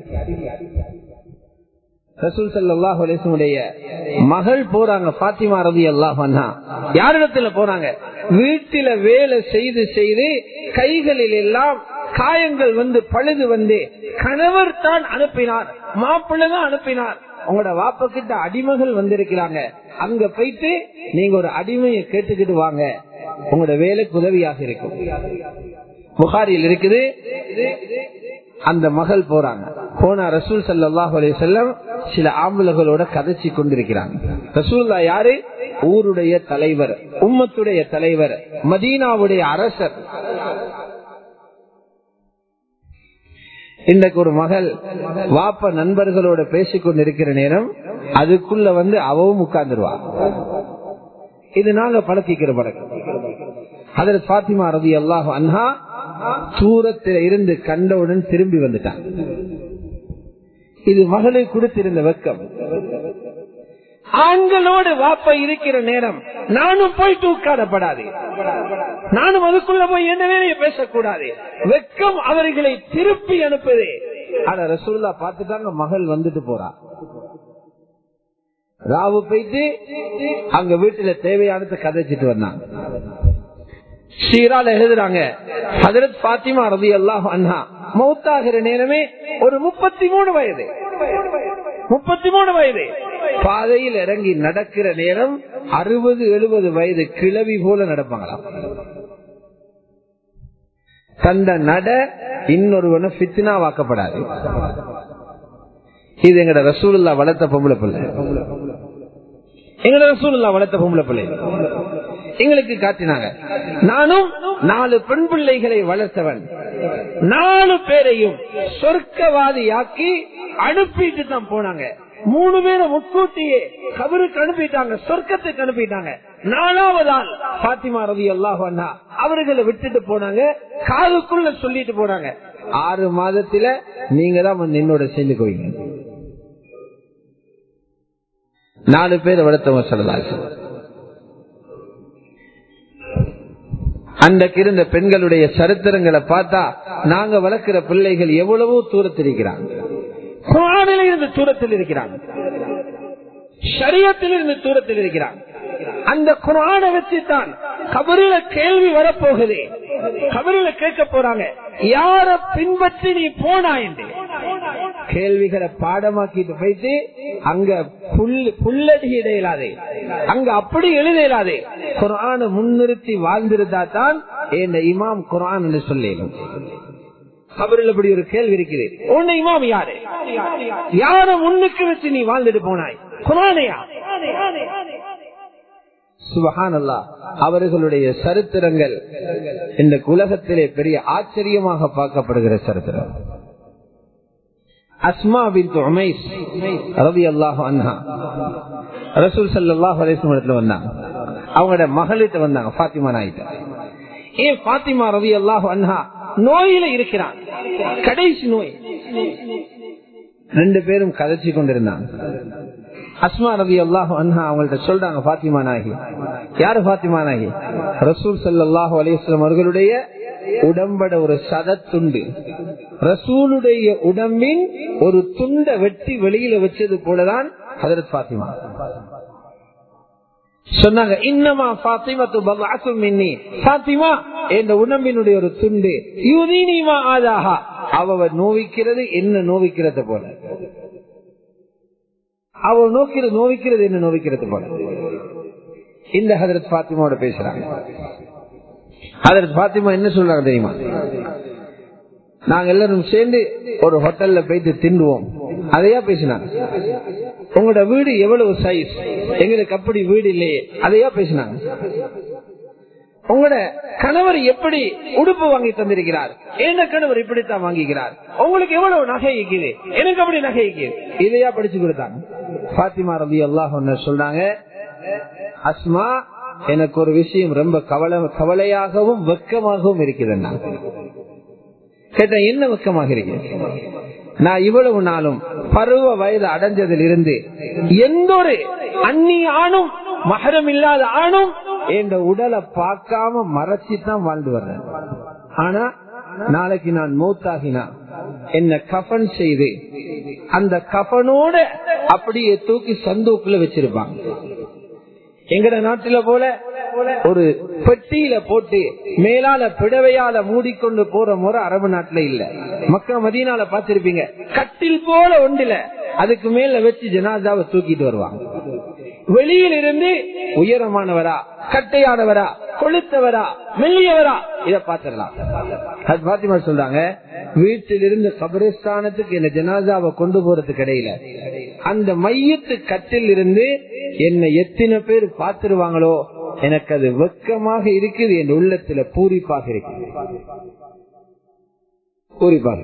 ரசூல் சல்லாஹ் அலிசனுடைய மகள் போறாங்க பாத்திமா ரவி அல்லாஹ் யாரிடத்துல போறாங்க வீட்டில வேலை செய்து செய்து கைகளில் எல்லாம் காயங்கள் வந்து பழுது வந்து கணவர் தான் அனுப்பினார் மாப்பிள்ளை தான் அனுப்பினார் உங்களோட வாப்ப கிட்ட அடிமைகள் வந்திருக்கிறாங்க அங்க போயிட்டு நீங்க ஒரு அடிமையை கேட்டுக்கிட்டு வாங்க உங்களோட வேலைக்கு உதவியாக இருக்கும் புகாரில் இருக்குது அந்த மகள் போறாங்க போனா ரசூல் சல்லாஹ் செல்லம் சில ஆம்பளர்களோட கதைச்சு கொண்டிருக்கிறாங்க ரசூல்லா யாரு ஊருடைய தலைவர் உம்மத்துடைய தலைவர் மதீனாவுடைய அரசர் இன்றைக்கு ஒரு மகள் வாப்ப நண்பர்களோட பேசிக்கொண்டு இருக்கிற நேரம் அதுக்குள்ள வந்து அவவும் உட்கார்ந்துருவா இது நாங்க பழக்கிக்கிற பழக்கம் அதில் பாத்திமா ரவி அல்லாஹ் அன்ஹா தூரத்தில் இருந்து கண்டவுடன் திரும்பி வந்துட்டான் இது மகளுக்கு கொடுத்திருந்த வெக்கம் ஆண்களோடு வாப்ப இருக்கிற நேரம் நானும் போயிட்டு உட்காரப்படாது நானும் அதுக்குள்ள போய் என்ன வேலையை பேசக்கூடாது வெக்கம் அவர்களை திருப்பி அனுப்புது ஆனா ரசூல்லா பார்த்துட்டாங்க மகள் வந்துட்டு போறா ராவு போயிட்டு அங்க வீட்டுல தேவையானது கதைச்சிட்டு வந்தாங்க ஷீரால எழுதுறாங்க ஹதரத் பாத்திமா ரவி அல்லாஹ் அண்ணா மௌத்தாகிற நேரமே ஒரு முப்பத்தி மூணு வயது முப்பத்தி மூணு வயது பாதையில் இறங்கி நடக்கிற நேரம் அறுபது எழுபது வயது கிளவி போல நடப்பாங்களாம் தந்த நட இன்னொருவன பித்தினா வாக்கப்படாது இது எங்கட ரசூலுல்லா வளர்த்த பொம்பளை பிள்ளை எங்கட ரசூலுல்லா வளர்த்த பொம்பளை பிள்ளை எங்களுக்கு காட்டினாங்க நானும் நாலு பெண் பிள்ளைகளை வளர்த்தவன் நாலு பேரையும் சொர்க்கவாதியாக்கி அனுப்பிட்டு தான் போனாங்க மூணு பேரை முன்கூட்டியே கபருக்கு அனுப்பிட்டாங்க சொர்க்கத்துக்கு அனுப்பிட்டாங்க நாலாவது ஆள் பாத்திமா ரவி அல்லாஹ் அவர்களை விட்டுட்டு போனாங்க காதுக்குள்ள சொல்லிட்டு போனாங்க ஆறு மாதத்துல நீங்க தான் வந்து என்னோட சேர்ந்து கோயிங்க நாலு பேர் வளர்த்தவங்க சொல்லலாம் அன்றைக்கு இருந்த பெண்களுடைய சரித்திரங்களை பார்த்தா நாங்க வளர்க்கிற பிள்ளைகள் எவ்வளவோ தூரத்தில் இருக்கிறாங்க குரானில் இருந்து தூரத்தில் இருக்கிறாங்க சரியத்தில் இருந்து தூரத்தில் இருக்கிறாங்க அந்த குரான வச்சுதான் கபரில கேள்வி வரப்போகுது கபரில கேட்க போறாங்க யார பின்பற்றி நீ போனா என்று கேள்விகளை பாடமாக்கிட்டு போயிட்டு அங்க புல்லடி இடையிலாதே அங்க அப்படி எழுத இயலாதே குரான முன்னிறுத்தி வாழ்ந்திருந்தா தான் என் இமாம் குரான் என்று சொல்லும் கபரில் அப்படி ஒரு கேள்வி இருக்குது உன்னை இமாம் யாரு யார முன்னுக்கு வச்சு நீ வாழ்ந்துட்டு போனாய் குரானையா சுபஹானல்லா அவர்களுடைய சரித்திரங்கள் இந்த உலகத்திலே பெரிய ஆச்சரியமாக பார்க்கப்படுகிற சரித்திரம் அஸ்மா பின் உமைஸ் ரவி அல்லாஹ் அன்ஹா ரசூல் சல்லாஹ் அலிஸ்மத்துல வந்தாங்க அவங்களோட மகளிட்ட வந்தாங்க பாத்திமா நாயிட்ட ஏன் பாத்திமா ரவி அல்லாஹ் அன்ஹா நோயில இருக்கிறான் கடைசி நோய் ரெண்டு பேரும் கதைச்சு கொண்டிருந்தாங்க அஸ்மா ரவி அல்லாஹ் அன்ஹா அவங்கள்ட்ட சொல்றாங்க பாத்திமா நாயகி யாரு பாத்திமா நாயகி ரசூல் சல்லாஹூ அலிஸ்லாம் அவர்களுடைய உடம்பட ஒரு சதத்துண்டு ரசூலுடைய உடம்பின் ஒரு துண்ட வெட்டி வெளியில வச்சது போலதான் ஹதரத் பாத்திமா சொன்னாங்க இன்னமா பாத்திமா மின்னி பாத்திமா என்ற உடம்பினுடைய ஒரு துண்டு யுதீனிமா ஆதாகா அவ நோவிக்கிறது என்ன நோவிக்கிறது போல அவ நோக்கிறது நோவிக்கிறது என்ன நோவிக்கிறது போல இந்த ஹதரத் பாத்திமாவோட பேசுறாங்க ஹதரத் பாத்திமா என்ன சொல்றாங்க தெரியுமா நாங்க எல்லாரும் சேர்ந்து ஒரு ஹோட்டல்ல போயிட்டு திண்டுவோம் அதையா பேசினாங்க உங்களோட வீடு எவ்வளவு சைஸ் எங்களுக்கு அப்படி வீடு இல்லையே அதையா பேசினாங்க உங்களோட கணவர் எப்படி உடுப்பு வாங்கி தந்திருக்கிறார் என்ன கணவர் இப்படித்தான் வாங்கிக்கிறார் உங்களுக்கு எவ்வளவு நகை இருக்குது எனக்கு அப்படி நகை இருக்குது இதையா படிச்சு கொடுத்தாங்க பாத்திமா ரவி அல்லாஹ் சொல்றாங்க அஸ்மா எனக்கு ஒரு விஷயம் ரொம்ப கவலை கவலையாகவும் வெக்கமாகவும் இருக்கிறது கேட்ட என்ன வெக்கமாக இருக்கு நான் இவ்வளவு நாளும் பருவ வயது அடைஞ்சதில் இருந்து எந்த ஒரு அந்நி ஆணும் மகரம் இல்லாத ஆணும் என்ற உடலை பார்க்காம மறைச்சித்தான் வாழ்ந்து வர்றேன் ஆனா நாளைக்கு நான் மூத்தாகினா என்ன கஃபன் செய்து அந்த கஃபனோட அப்படியே தூக்கி சந்தூக்குல வச்சிருப்பாங்க எங்கட நாட்டுல போல ஒரு பெட்டியில போட்டு மேலால பிடவையால மூடிக்கொண்டு போற முறை அரபு நாட்டுல இல்ல மக்கள் மதியனால பாத்திருப்பீங்க கட்டில் போல ஒன்றுல அதுக்கு மேல வச்சு ஜனாதாவை தூக்கிட்டு வருவாங்க வெளியில் இருந்து உயரமானவரா கட்டையானவரா கொளுத்தவரா மெல்லியவரா இத பாத்திரலாம் அது பாத்திமா சொல்றாங்க வீட்டிலிருந்து கபரிஸ்தானத்துக்கு என்ன ஜனாதாவை கொண்டு போறதுக்கு இடையில அந்த மையத்து கட்டில் இருந்து என்ன எத்தனை பேர் பாத்துருவாங்களோ எனக்கு அது வெக்கமாக இருக்குது என் உள்ளத்துல பூரிப்பாக இருக்கு பூரிப்பாக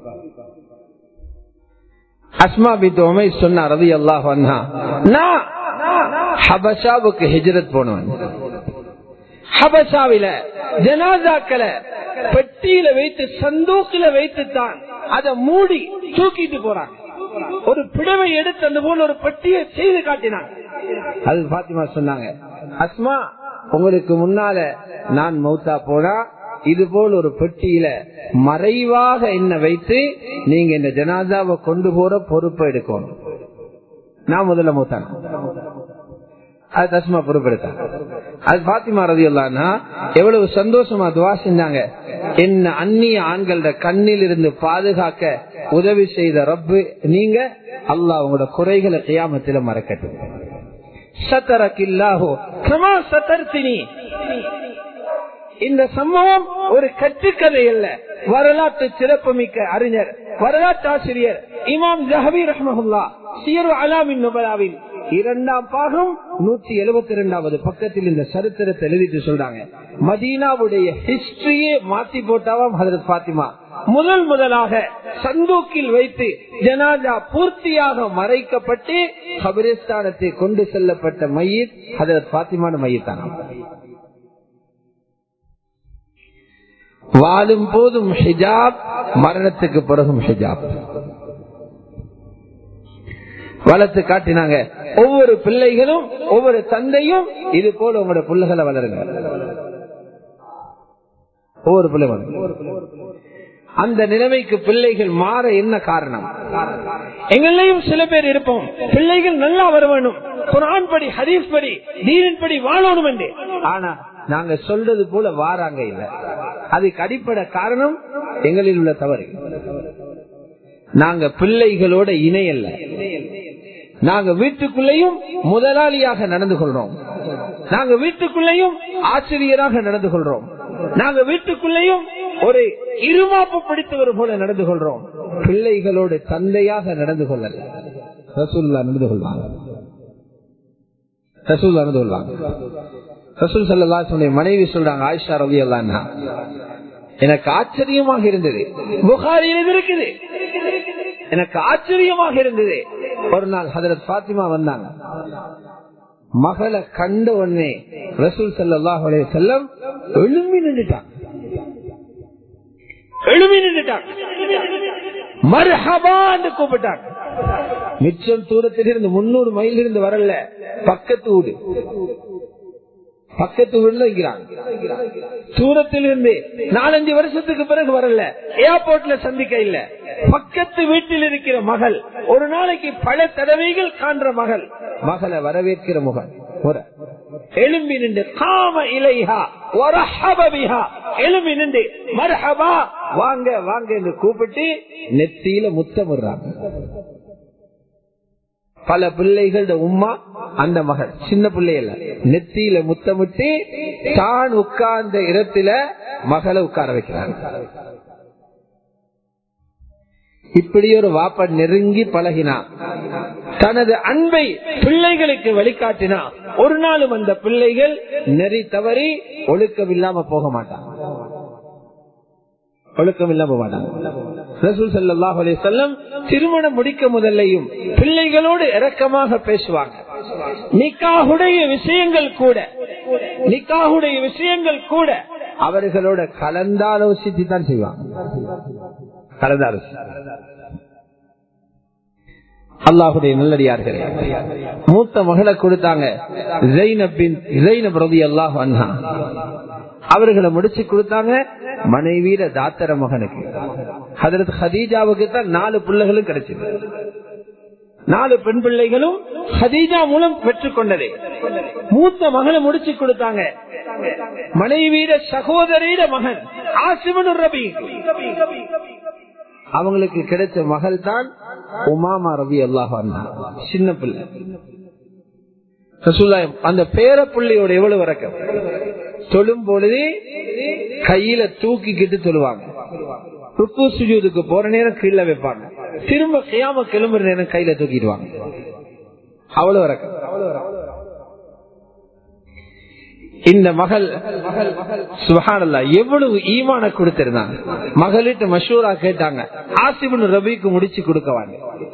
அஸ்மா பித்தோமை சொன்னார் ரதி அல்லாஹ் நான் ஹபஷாவுக்கு ஹிஜரத் போனவன் ஹபஷாவில ஜனாதாக்களை பெட்டியில வைத்து சந்தூக்கில வைத்து தான் அதை மூடி தூக்கிட்டு போறாங்க ஒரு பிடவை எடுத்து அந்த போல ஒரு பெட்டியை செய்து காட்டினாங்க அது பாத்திமா சொன்னாங்க அஸ்மா உங்களுக்கு முன்னால நான் மௌத்தா போனா இது போல் ஒரு பெட்டியில மறைவாக என்ன வைத்து நீங்க இந்த ஜனாதாவை கொண்டு போற பொறுப்பை எடுக்கணும் நான் முதல்ல மூத்தான் அது தஸ்மா பொறுப்பெடுத்தான் அது பாத்திமா ரதி எவ்வளவு சந்தோஷமா துவா செஞ்சாங்க என்ன அந்நிய ஆண்கள கண்ணில் இருந்து பாதுகாக்க உதவி செய்த ரப்பு நீங்க அல்லாஹ் உங்களோட குறைகளை கையாமத்தில மறக்கட்டும் சத்தரக்கில்லாஹோ கிரமா சத்தர்த்தினி இந்த சம்பவம் ஒரு கட்டுக்கதை அல்ல வரலாற்று சிறப்புமிக்க அறிஞர் வரலாற்று ஆசிரியர் இமாம் ஜஹபி ரஹ்மஹுல்லா சீரு அலாமின் நுபலாவின் இரண்டாம் பாகம் நூற்றி எழுபத்தி இரண்டாவது பக்கத்தில் இந்த சரித்திரத்தை எழுதிட்டு சொல்றாங்க மதீனாவுடைய ஹிஸ்டரியே மாத்தி போட்டாவாம் ஹதரத் பாத்திமா முதல் முதலாக சந்தூக்கில் வைத்து ஜனாஜா பூர்த்தியாக மறைக்கப்பட்டு கபிரஸ்தானத்தை கொண்டு செல்லப்பட்ட மையத் ஹதரத் பாத்திமான மையத்தான வாழும் போதும் ஹிஜாப் மரணத்துக்கு பிறகும் ஹிஜாப் வளர்த்து காட்டினாங்க ஒவ்வொரு பிள்ளைகளும் ஒவ்வொரு தந்தையும் இது போல உங்களோட பிள்ளைகளை வளருங்க ஒவ்வொரு பிள்ளை அந்த நிலைமைக்கு பிள்ளைகள் மாற என்ன காரணம் எங்களையும் சில பேர் இருப்போம் பிள்ளைகள் நல்லா வர வேண்டும் குரான் படி ஹரீஸ் படி தீனின் படி வாழணும் என்று ஆனா நாங்க சொல்றது போல வாராங்க இல்ல அதுக்கு அடிப்படை காரணம் எங்களில் உள்ள தவறு நாங்க பிள்ளைகளோட இணையல்ல நாங்க வீட்டுக்குள்ளேயும் முதலாளியாக நடந்து கொள்றோம் நாங்க வீட்டுக்குள்ளேயும் ஆசிரியராக நடந்து கொள்றோம் நாங்க வீட்டுக்குள்ளேயும் ஒரு இருமாப்பு பிடித்தவர் போல நடந்து கொள்றோம் பிள்ளைகளோடு தந்தையாக நடந்து கொள்ளல ரசூல்லா நடந்து கொள்வாங்க ரசூல் நடந்து கொள்வாங்க ரசூல் சல்லா மனைவி சொல்றாங்க ஆயிஷா ரவி அல்லா எனக்கு ஆச்சரியமாக இருந்தது புகாரியில் இருக்குது எனக்கு ஆச்சரியமாக இருந்தது ஒரு நாள் ஹதரத் பாத்திமா வந்தாங்க மகளை கண்ட உடனே ரசூல் சல்லாஹ் செல்லம் எழும்பி நின்றுட்டாங்க எழும்பி நின்றுட்டாங்க மர்ஹபான்னு கூப்பிட்டாங்க மிச்சம் தூரத்தில் இருந்து முன்னூறு மைல் இருந்து வரல பக்கத்து வீடு பக்கத்து வீடுல இருக்கிறாங்க தூரத்தில் இருந்து நாலஞ்சு வருஷத்துக்கு பிறகு வரல ஏர்போர்ட்ல சந்திக்க இல்ல பக்கத்து வீட்டில் இருக்கிற மகள் ஒரு நாளைக்கு பல தடவைகள் காண்ற மகள் மகளை வரவேற்கிற முகல் எலும்பி நின்று காம இலைஹா ஒரஹபிஹா எலும்பி நின்று மரஹபா வாங்க வாங்க என்று கூப்பிட்டு நெத்தியில முத்தமிடுறாங்க பல பிள்ளைகளோட உமா அந்த மகள் சின்ன பிள்ளைகள நெத்தியில முத்தமிட்டு தான் உட்கார்ந்த இடத்துல மகளை உட்கார வைக்கிறாங்க இப்படி ஒரு வாப்ப நெருங்கி பழகினா தனது அன்பை பிள்ளைகளுக்கு வழிகாட்டினா ஒரு நாளும் அந்த பிள்ளைகள் நெறி தவறி ஒழுக்கம் இல்லாம போக மாட்டாங்க ஒழுக்கம் இல்லாம மாட்டாங்க ரசூல் சல்லாஹ் செல்லம் திருமணம் முடிக்க முதல்லையும் பிள்ளைகளோடு இறக்கமாக பேசுவாங்க நிக்காகுடைய விஷயங்கள் கூட நிக்காகுடைய விஷயங்கள் கூட அவர்களோட கலந்தாலோசித்து தான் செய்வாங்க கலந்தாலோசி அல்லாஹுடைய நல்லடியார்களே மூத்த மகளை கொடுத்தாங்க அல்லாஹ் அண்ணா அவர்களை முடிச்சு கொடுத்தாங்க மனைவியில தாத்தர மகனுக்கு ஹதரத் ஹதீஜாவுக்கு தான் நாலு பிள்ளைகளும் கிடைச்சது நாலு பெண் பிள்ளைகளும் ஹதீஜா மூலம் பெற்றுக் கொண்டது மூத்த மகனை முடிச்சு கொடுத்தாங்க மனைவியிட சகோதரியிட மகன் ஆசிமனு ரபி அவங்களுக்கு கிடைச்ச மகள் தான் உமாமா ரவி அல்லாஹ் சின்ன பிள்ளை ரசூலுல்லாஹி அந்த பேர பிள்ளையோட எவ்வளவு வரக்கம் தொழும் பொழுது கையில தூக்கிக்கிட்டு தொழுவாங்க ருக்கு சுஜூதுக்கு போற நேரம் கீழே வைப்பாங்க திரும்ப கையாம கிளம்புற நேரம் கையில தூக்கிடுவாங்க அவ்வளவு வரக்கம் இந்த மகள் சுஹானல்லா எவ்வளவு ஈமான கொடுத்திருந்தாங்க மகளிட்ட மஷூரா கேட்டாங்க ஆசிபன் ரபிக்கு முடிச்சு கொடுக்கவாங்க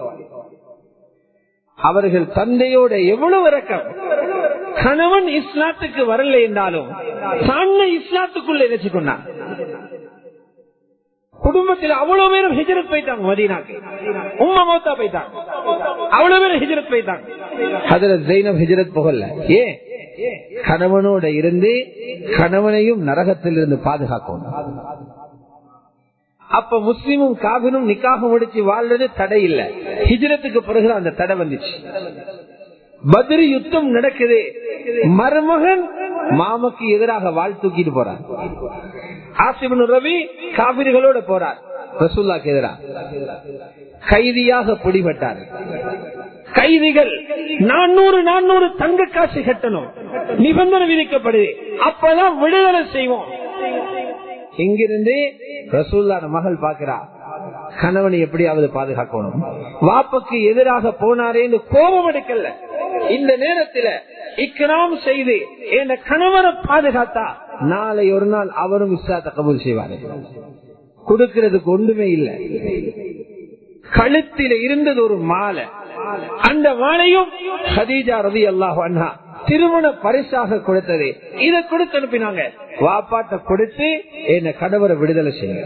அவர்கள் தந்தையோட எவ்வளவு இறக்கம் கணவன் இஸ்லாத்துக்கு வரல என்றாலும் தன்னை இஸ்லாத்துக்குள்ள நினைச்சு கொண்டான் குடும்பத்தில் அவ்வளவு பேரும் ஹிஜரத் போயிட்டாங்க மதீனாக்கு உம்மா மௌத்தா போயிட்டாங்க அவ்வளவு பேரும் ஹிஜரத் போயிட்டாங்க அதுல ஜெயினப் ஹிஜரத் போகல ஏன் கணவனோட இருந்து கணவனையும் நரகத்திலிருந்து பாதுகாக்கணும் அப்ப முஸ்லீமும் காபினும் நிக்காக முடிச்சு வாழ்றது தடை இல்ல ஹிஜரத்துக்கு பிறகு அந்த தடை வந்துச்சு பதிரி யுத்தம் நடக்குது மருமகன் மாமக்கு எதிராக வாழ் தூக்கிட்டு போறார் ஆசிபன் ரவி காபிர்களோட போறார் ரசூல்லாக்கு எதிராக கைதியாக பிடிபட்டார் கைதிகள் நானூறு நானூறு தங்க காசு கட்டணும் நிபந்தனை விதிக்கப்படுது அப்பதான் விடுதலை செய்வோம் இங்கிருந்து ரசூல்லான மகள் பாக்குறா கணவனை எப்படியாவது பாதுகாக்கணும் வாப்புக்கு எதிராக போனாரேன்னு கோபம் எடுக்கல இந்த நேரத்துல இக்கராம் செய்து என் கணவனை பாதுகாத்தா நாளை ஒரு நாள் அவரும் இஸ்லாத்த கபூல் செய்வாரு கொடுக்கிறதுக்கு ஒன்றுமே இல்லை கழுத்தில இருந்தது ஒரு மாலை அந்த மாலையும் ஹதீஜா ரவி அல்லாஹ் அண்ணா திருமண பரிசாக கொடுத்தது இதை கொடுத்து அனுப்பினாங்க வாப்பாட்ட கொடுத்து என்ன கணவரை விடுதலை செய்ய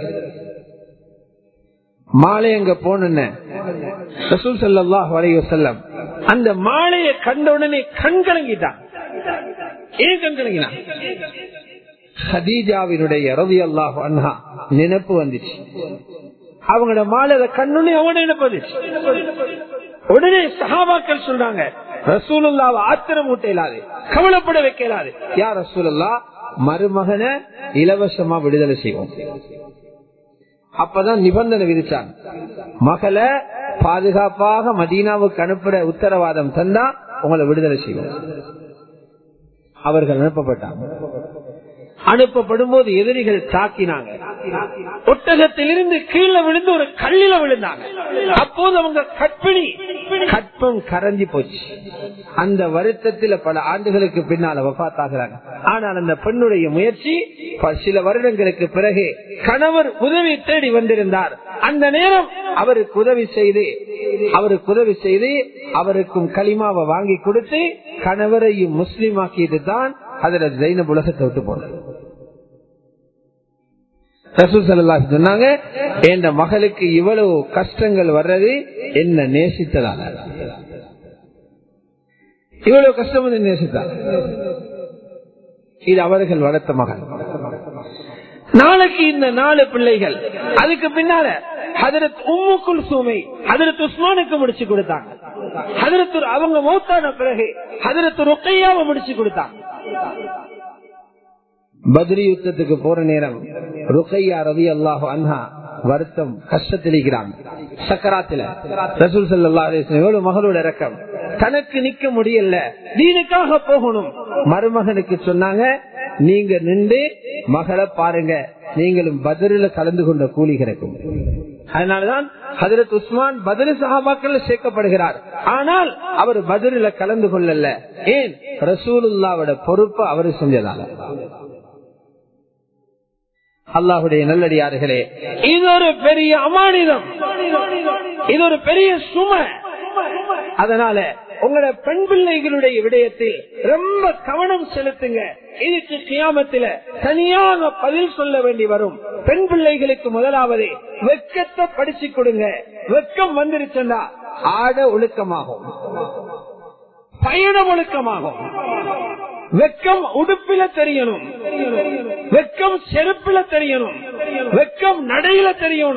மாலை அங்க போன ரசூல் சல்லாஹ் வரைய செல்லம் அந்த மாலையை கண்ட உடனே கண் கலங்கிட்டான் ஏன் கண் கலங்கினான் ஹதீஜாவினுடைய ரவி அல்லாஹ் அண்ணா நினைப்பு வந்துச்சு அவங்களோட மாலை கண்ணுன்னு அவன நினைப்பு வந்துச்சு உடனே சகாபாக்கள் சொல்றாங்க ரசூலுல்லாவை ஆத்திரம் ஊட்டலாது கவலைப்பட வைக்கலாது யார் ரசூலுல்லா மருமகனை இலவசமா விடுதலை செய்வோம் அப்பதான் நிபந்தனை விதிச்சாங்க மகளை பாதுகாப்பாக மதீனாவுக்கு அனுப்புற உத்தரவாதம் தந்தா உங்களை விடுதலை செய்வோம் அவர்கள் அனுப்பப்பட்டாங்க அனுப்பப்படும் போது எதிரிகள் தாக்கினாங்க ஒட்டகத்திலிருந்து கீழே விழுந்து ஒரு கல்லில விழுந்தாங்க அப்போது அவங்க கற்பிணி கற்பம் கரைஞ்சி போச்சு அந்த வருத்தத்தில் பல ஆண்டுகளுக்கு பின்னால வபாத்தாகிறாங்க ஆனால் அந்த பெண்ணுடைய முயற்சி சில வருடங்களுக்கு பிறகு கணவர் உதவி தேடி வந்திருந்தார் அந்த நேரம் அவருக்கு உதவி செய்து அவருக்கு உதவி செய்து அவருக்கும் களிமாவை வாங்கி கொடுத்து கணவரையும் முஸ்லீம் ஆக்கியது தான் அதுல ஜெயினப் உலகத்தை விட்டு போனது சொன்னாங்க என் மகளுக்கு இவ்வளவு கஷ்டங்கள் வர்றது என்ன நேசித்ததால இவ்வளவு கஷ்டம் வந்து நேசித்தார் இது அவர்கள் வளர்த்த மகள் நாளைக்கு இந்த நாலு பிள்ளைகள் அதுக்கு பின்னால ஹதரத் உம்முக்குள் சூமை ஹதரத் உஸ்மானுக்கு முடிச்சு கொடுத்தாங்க ஹதரத்து அவங்க மௌத்தான பிறகு ஹதரத்து ருக்கையாவை முடிச்சு கொடுத்தாங்க பத்ரி யுத்தத்துக்கு போற நேரம் ருக்கையா ரவி அல்லாஹு அன்ஹா வருத்தம் கஷ்டத்திலிக்கிறாங்க சக்கராத்துல ரசூல் சல்லா எவ்வளவு மகளோட இறக்கம் தனக்கு நிக்க முடியல தீனுக்காக போகணும் மருமகனுக்கு சொன்னாங்க நீங்க நின்று மகளை பாருங்க நீங்களும் பதில கலந்து கொண்ட கூலி கிடைக்கும் அதனாலதான் ஹதரத் உஸ்மான் பதில் சகாபாக்கள் சேர்க்கப்படுகிறார் ஆனால் அவர் பதில கலந்து கொள்ளல ஏன் ரசூலுல்லாவோட பொறுப்பு அவரு செஞ்சதால அல்லாஹுடைய நல்லடியார்களே இது ஒரு பெரிய அமானிதம் இது ஒரு பெரிய சுமை அதனால உங்களோட பெண் பிள்ளைகளுடைய விடயத்தில் ரொம்ப கவனம் செலுத்துங்க இதுக்கு கியாமத்தில தனியாக பதில் சொல்ல வேண்டி வரும் பெண் பிள்ளைகளுக்கு முதலாவது வெக்கத்தை படிச்சு கொடுங்க வெக்கம் வந்துருச்சுன்னா ஆட ஒழுக்கமாகும் பயணம் ஒழுக்கமாகும் வெக்கம் உடுப்பில தெரியணும் வெக்கம் செருப்பில தெரியணும் வெக்கம் நடையில தெரியணும்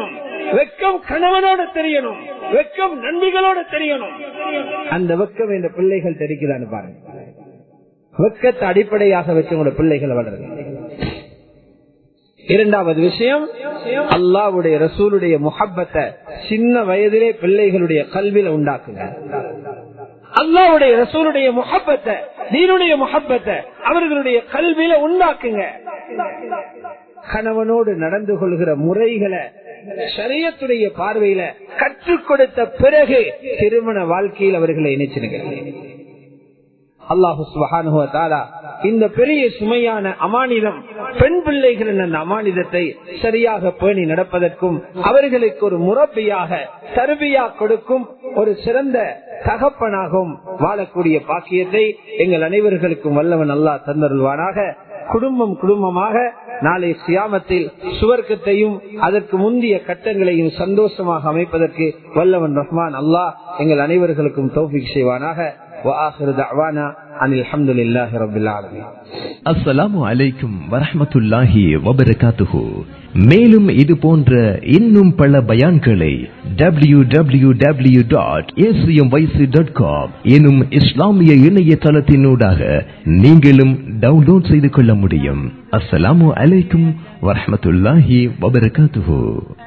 வெக்கம் கணவனோட தெரியணும் வெக்கம் நன்மைகளோட தெரியணும் அந்த வெக்கம் இந்த பிள்ளைகள் தெரிக்கிறான்னு பாருங்க வெக்கத்தை அடிப்படையாக வச்சு உங்களோட பிள்ளைகளை வளருங்க இரண்டாவது விஷயம் அல்லாவுடைய ரசூலுடைய முகப்பத்தை சின்ன வயதிலே பிள்ளைகளுடைய கல்வியில உண்டாக்குங்க அல்லாவுடைய ரசூலுடைய முகப்பத்தை நீருடைய முகப்பத்தை அவர்களுடைய கல்வியில உண்டாக்குங்க கணவனோடு நடந்து கொள்கிற முறைகளை சரியத்துடைய பார்வையில கற்றுக் கொடுத்த பிறகு திருமண வாழ்க்கையில் அவர்களை இணைச்சிருங்க அல்லாஹு சுபஹானுவத்தாலா இந்த பெரிய சுமையான அமானிதம் பெண் பிள்ளைகளின் அந்த அமானிதத்தை சரியாக பேணி நடப்பதற்கும் அவர்களுக்கு ஒரு முறப்பையாக தருவியா கொடுக்கும் ஒரு சிறந்த தகப்பனாகவும் வாழக்கூடிய பாக்கியத்தை எங்கள் அனைவர்களுக்கும் வல்லவன் அல்லா தந்தருள்வானாக குடும்பம் குடும்பமாக நாளை சியாமத்தில் சுவர்க்கத்தையும் அதற்கு முந்தைய கட்டங்களையும் சந்தோஷமாக அமைப்பதற்கு வல்லவன் ரஹ்மான் அல்லாஹ் எங்கள் அனைவர்களுக்கும் தௌஃபிக் செய்வானாக وآخر دعوانا عن الحمد لله رب العالمين அஸ்ஸலாமு அலைக்கும் வரஹ்மத்துல்லாஹி வபரகாத்துஹு மேலும் இது போன்ற இன்னும் பல பயான்களை W W W dot dot com எனும் இஸ்லாமிய இணையதளத்தினூடாக நீங்களும் டவுன்லோட் செய்து கொள்ள முடியும் அஸ்ஸலாமு அலைக்கும் வரஹ்மத்துல்லாஹி வபரகாத்துஹு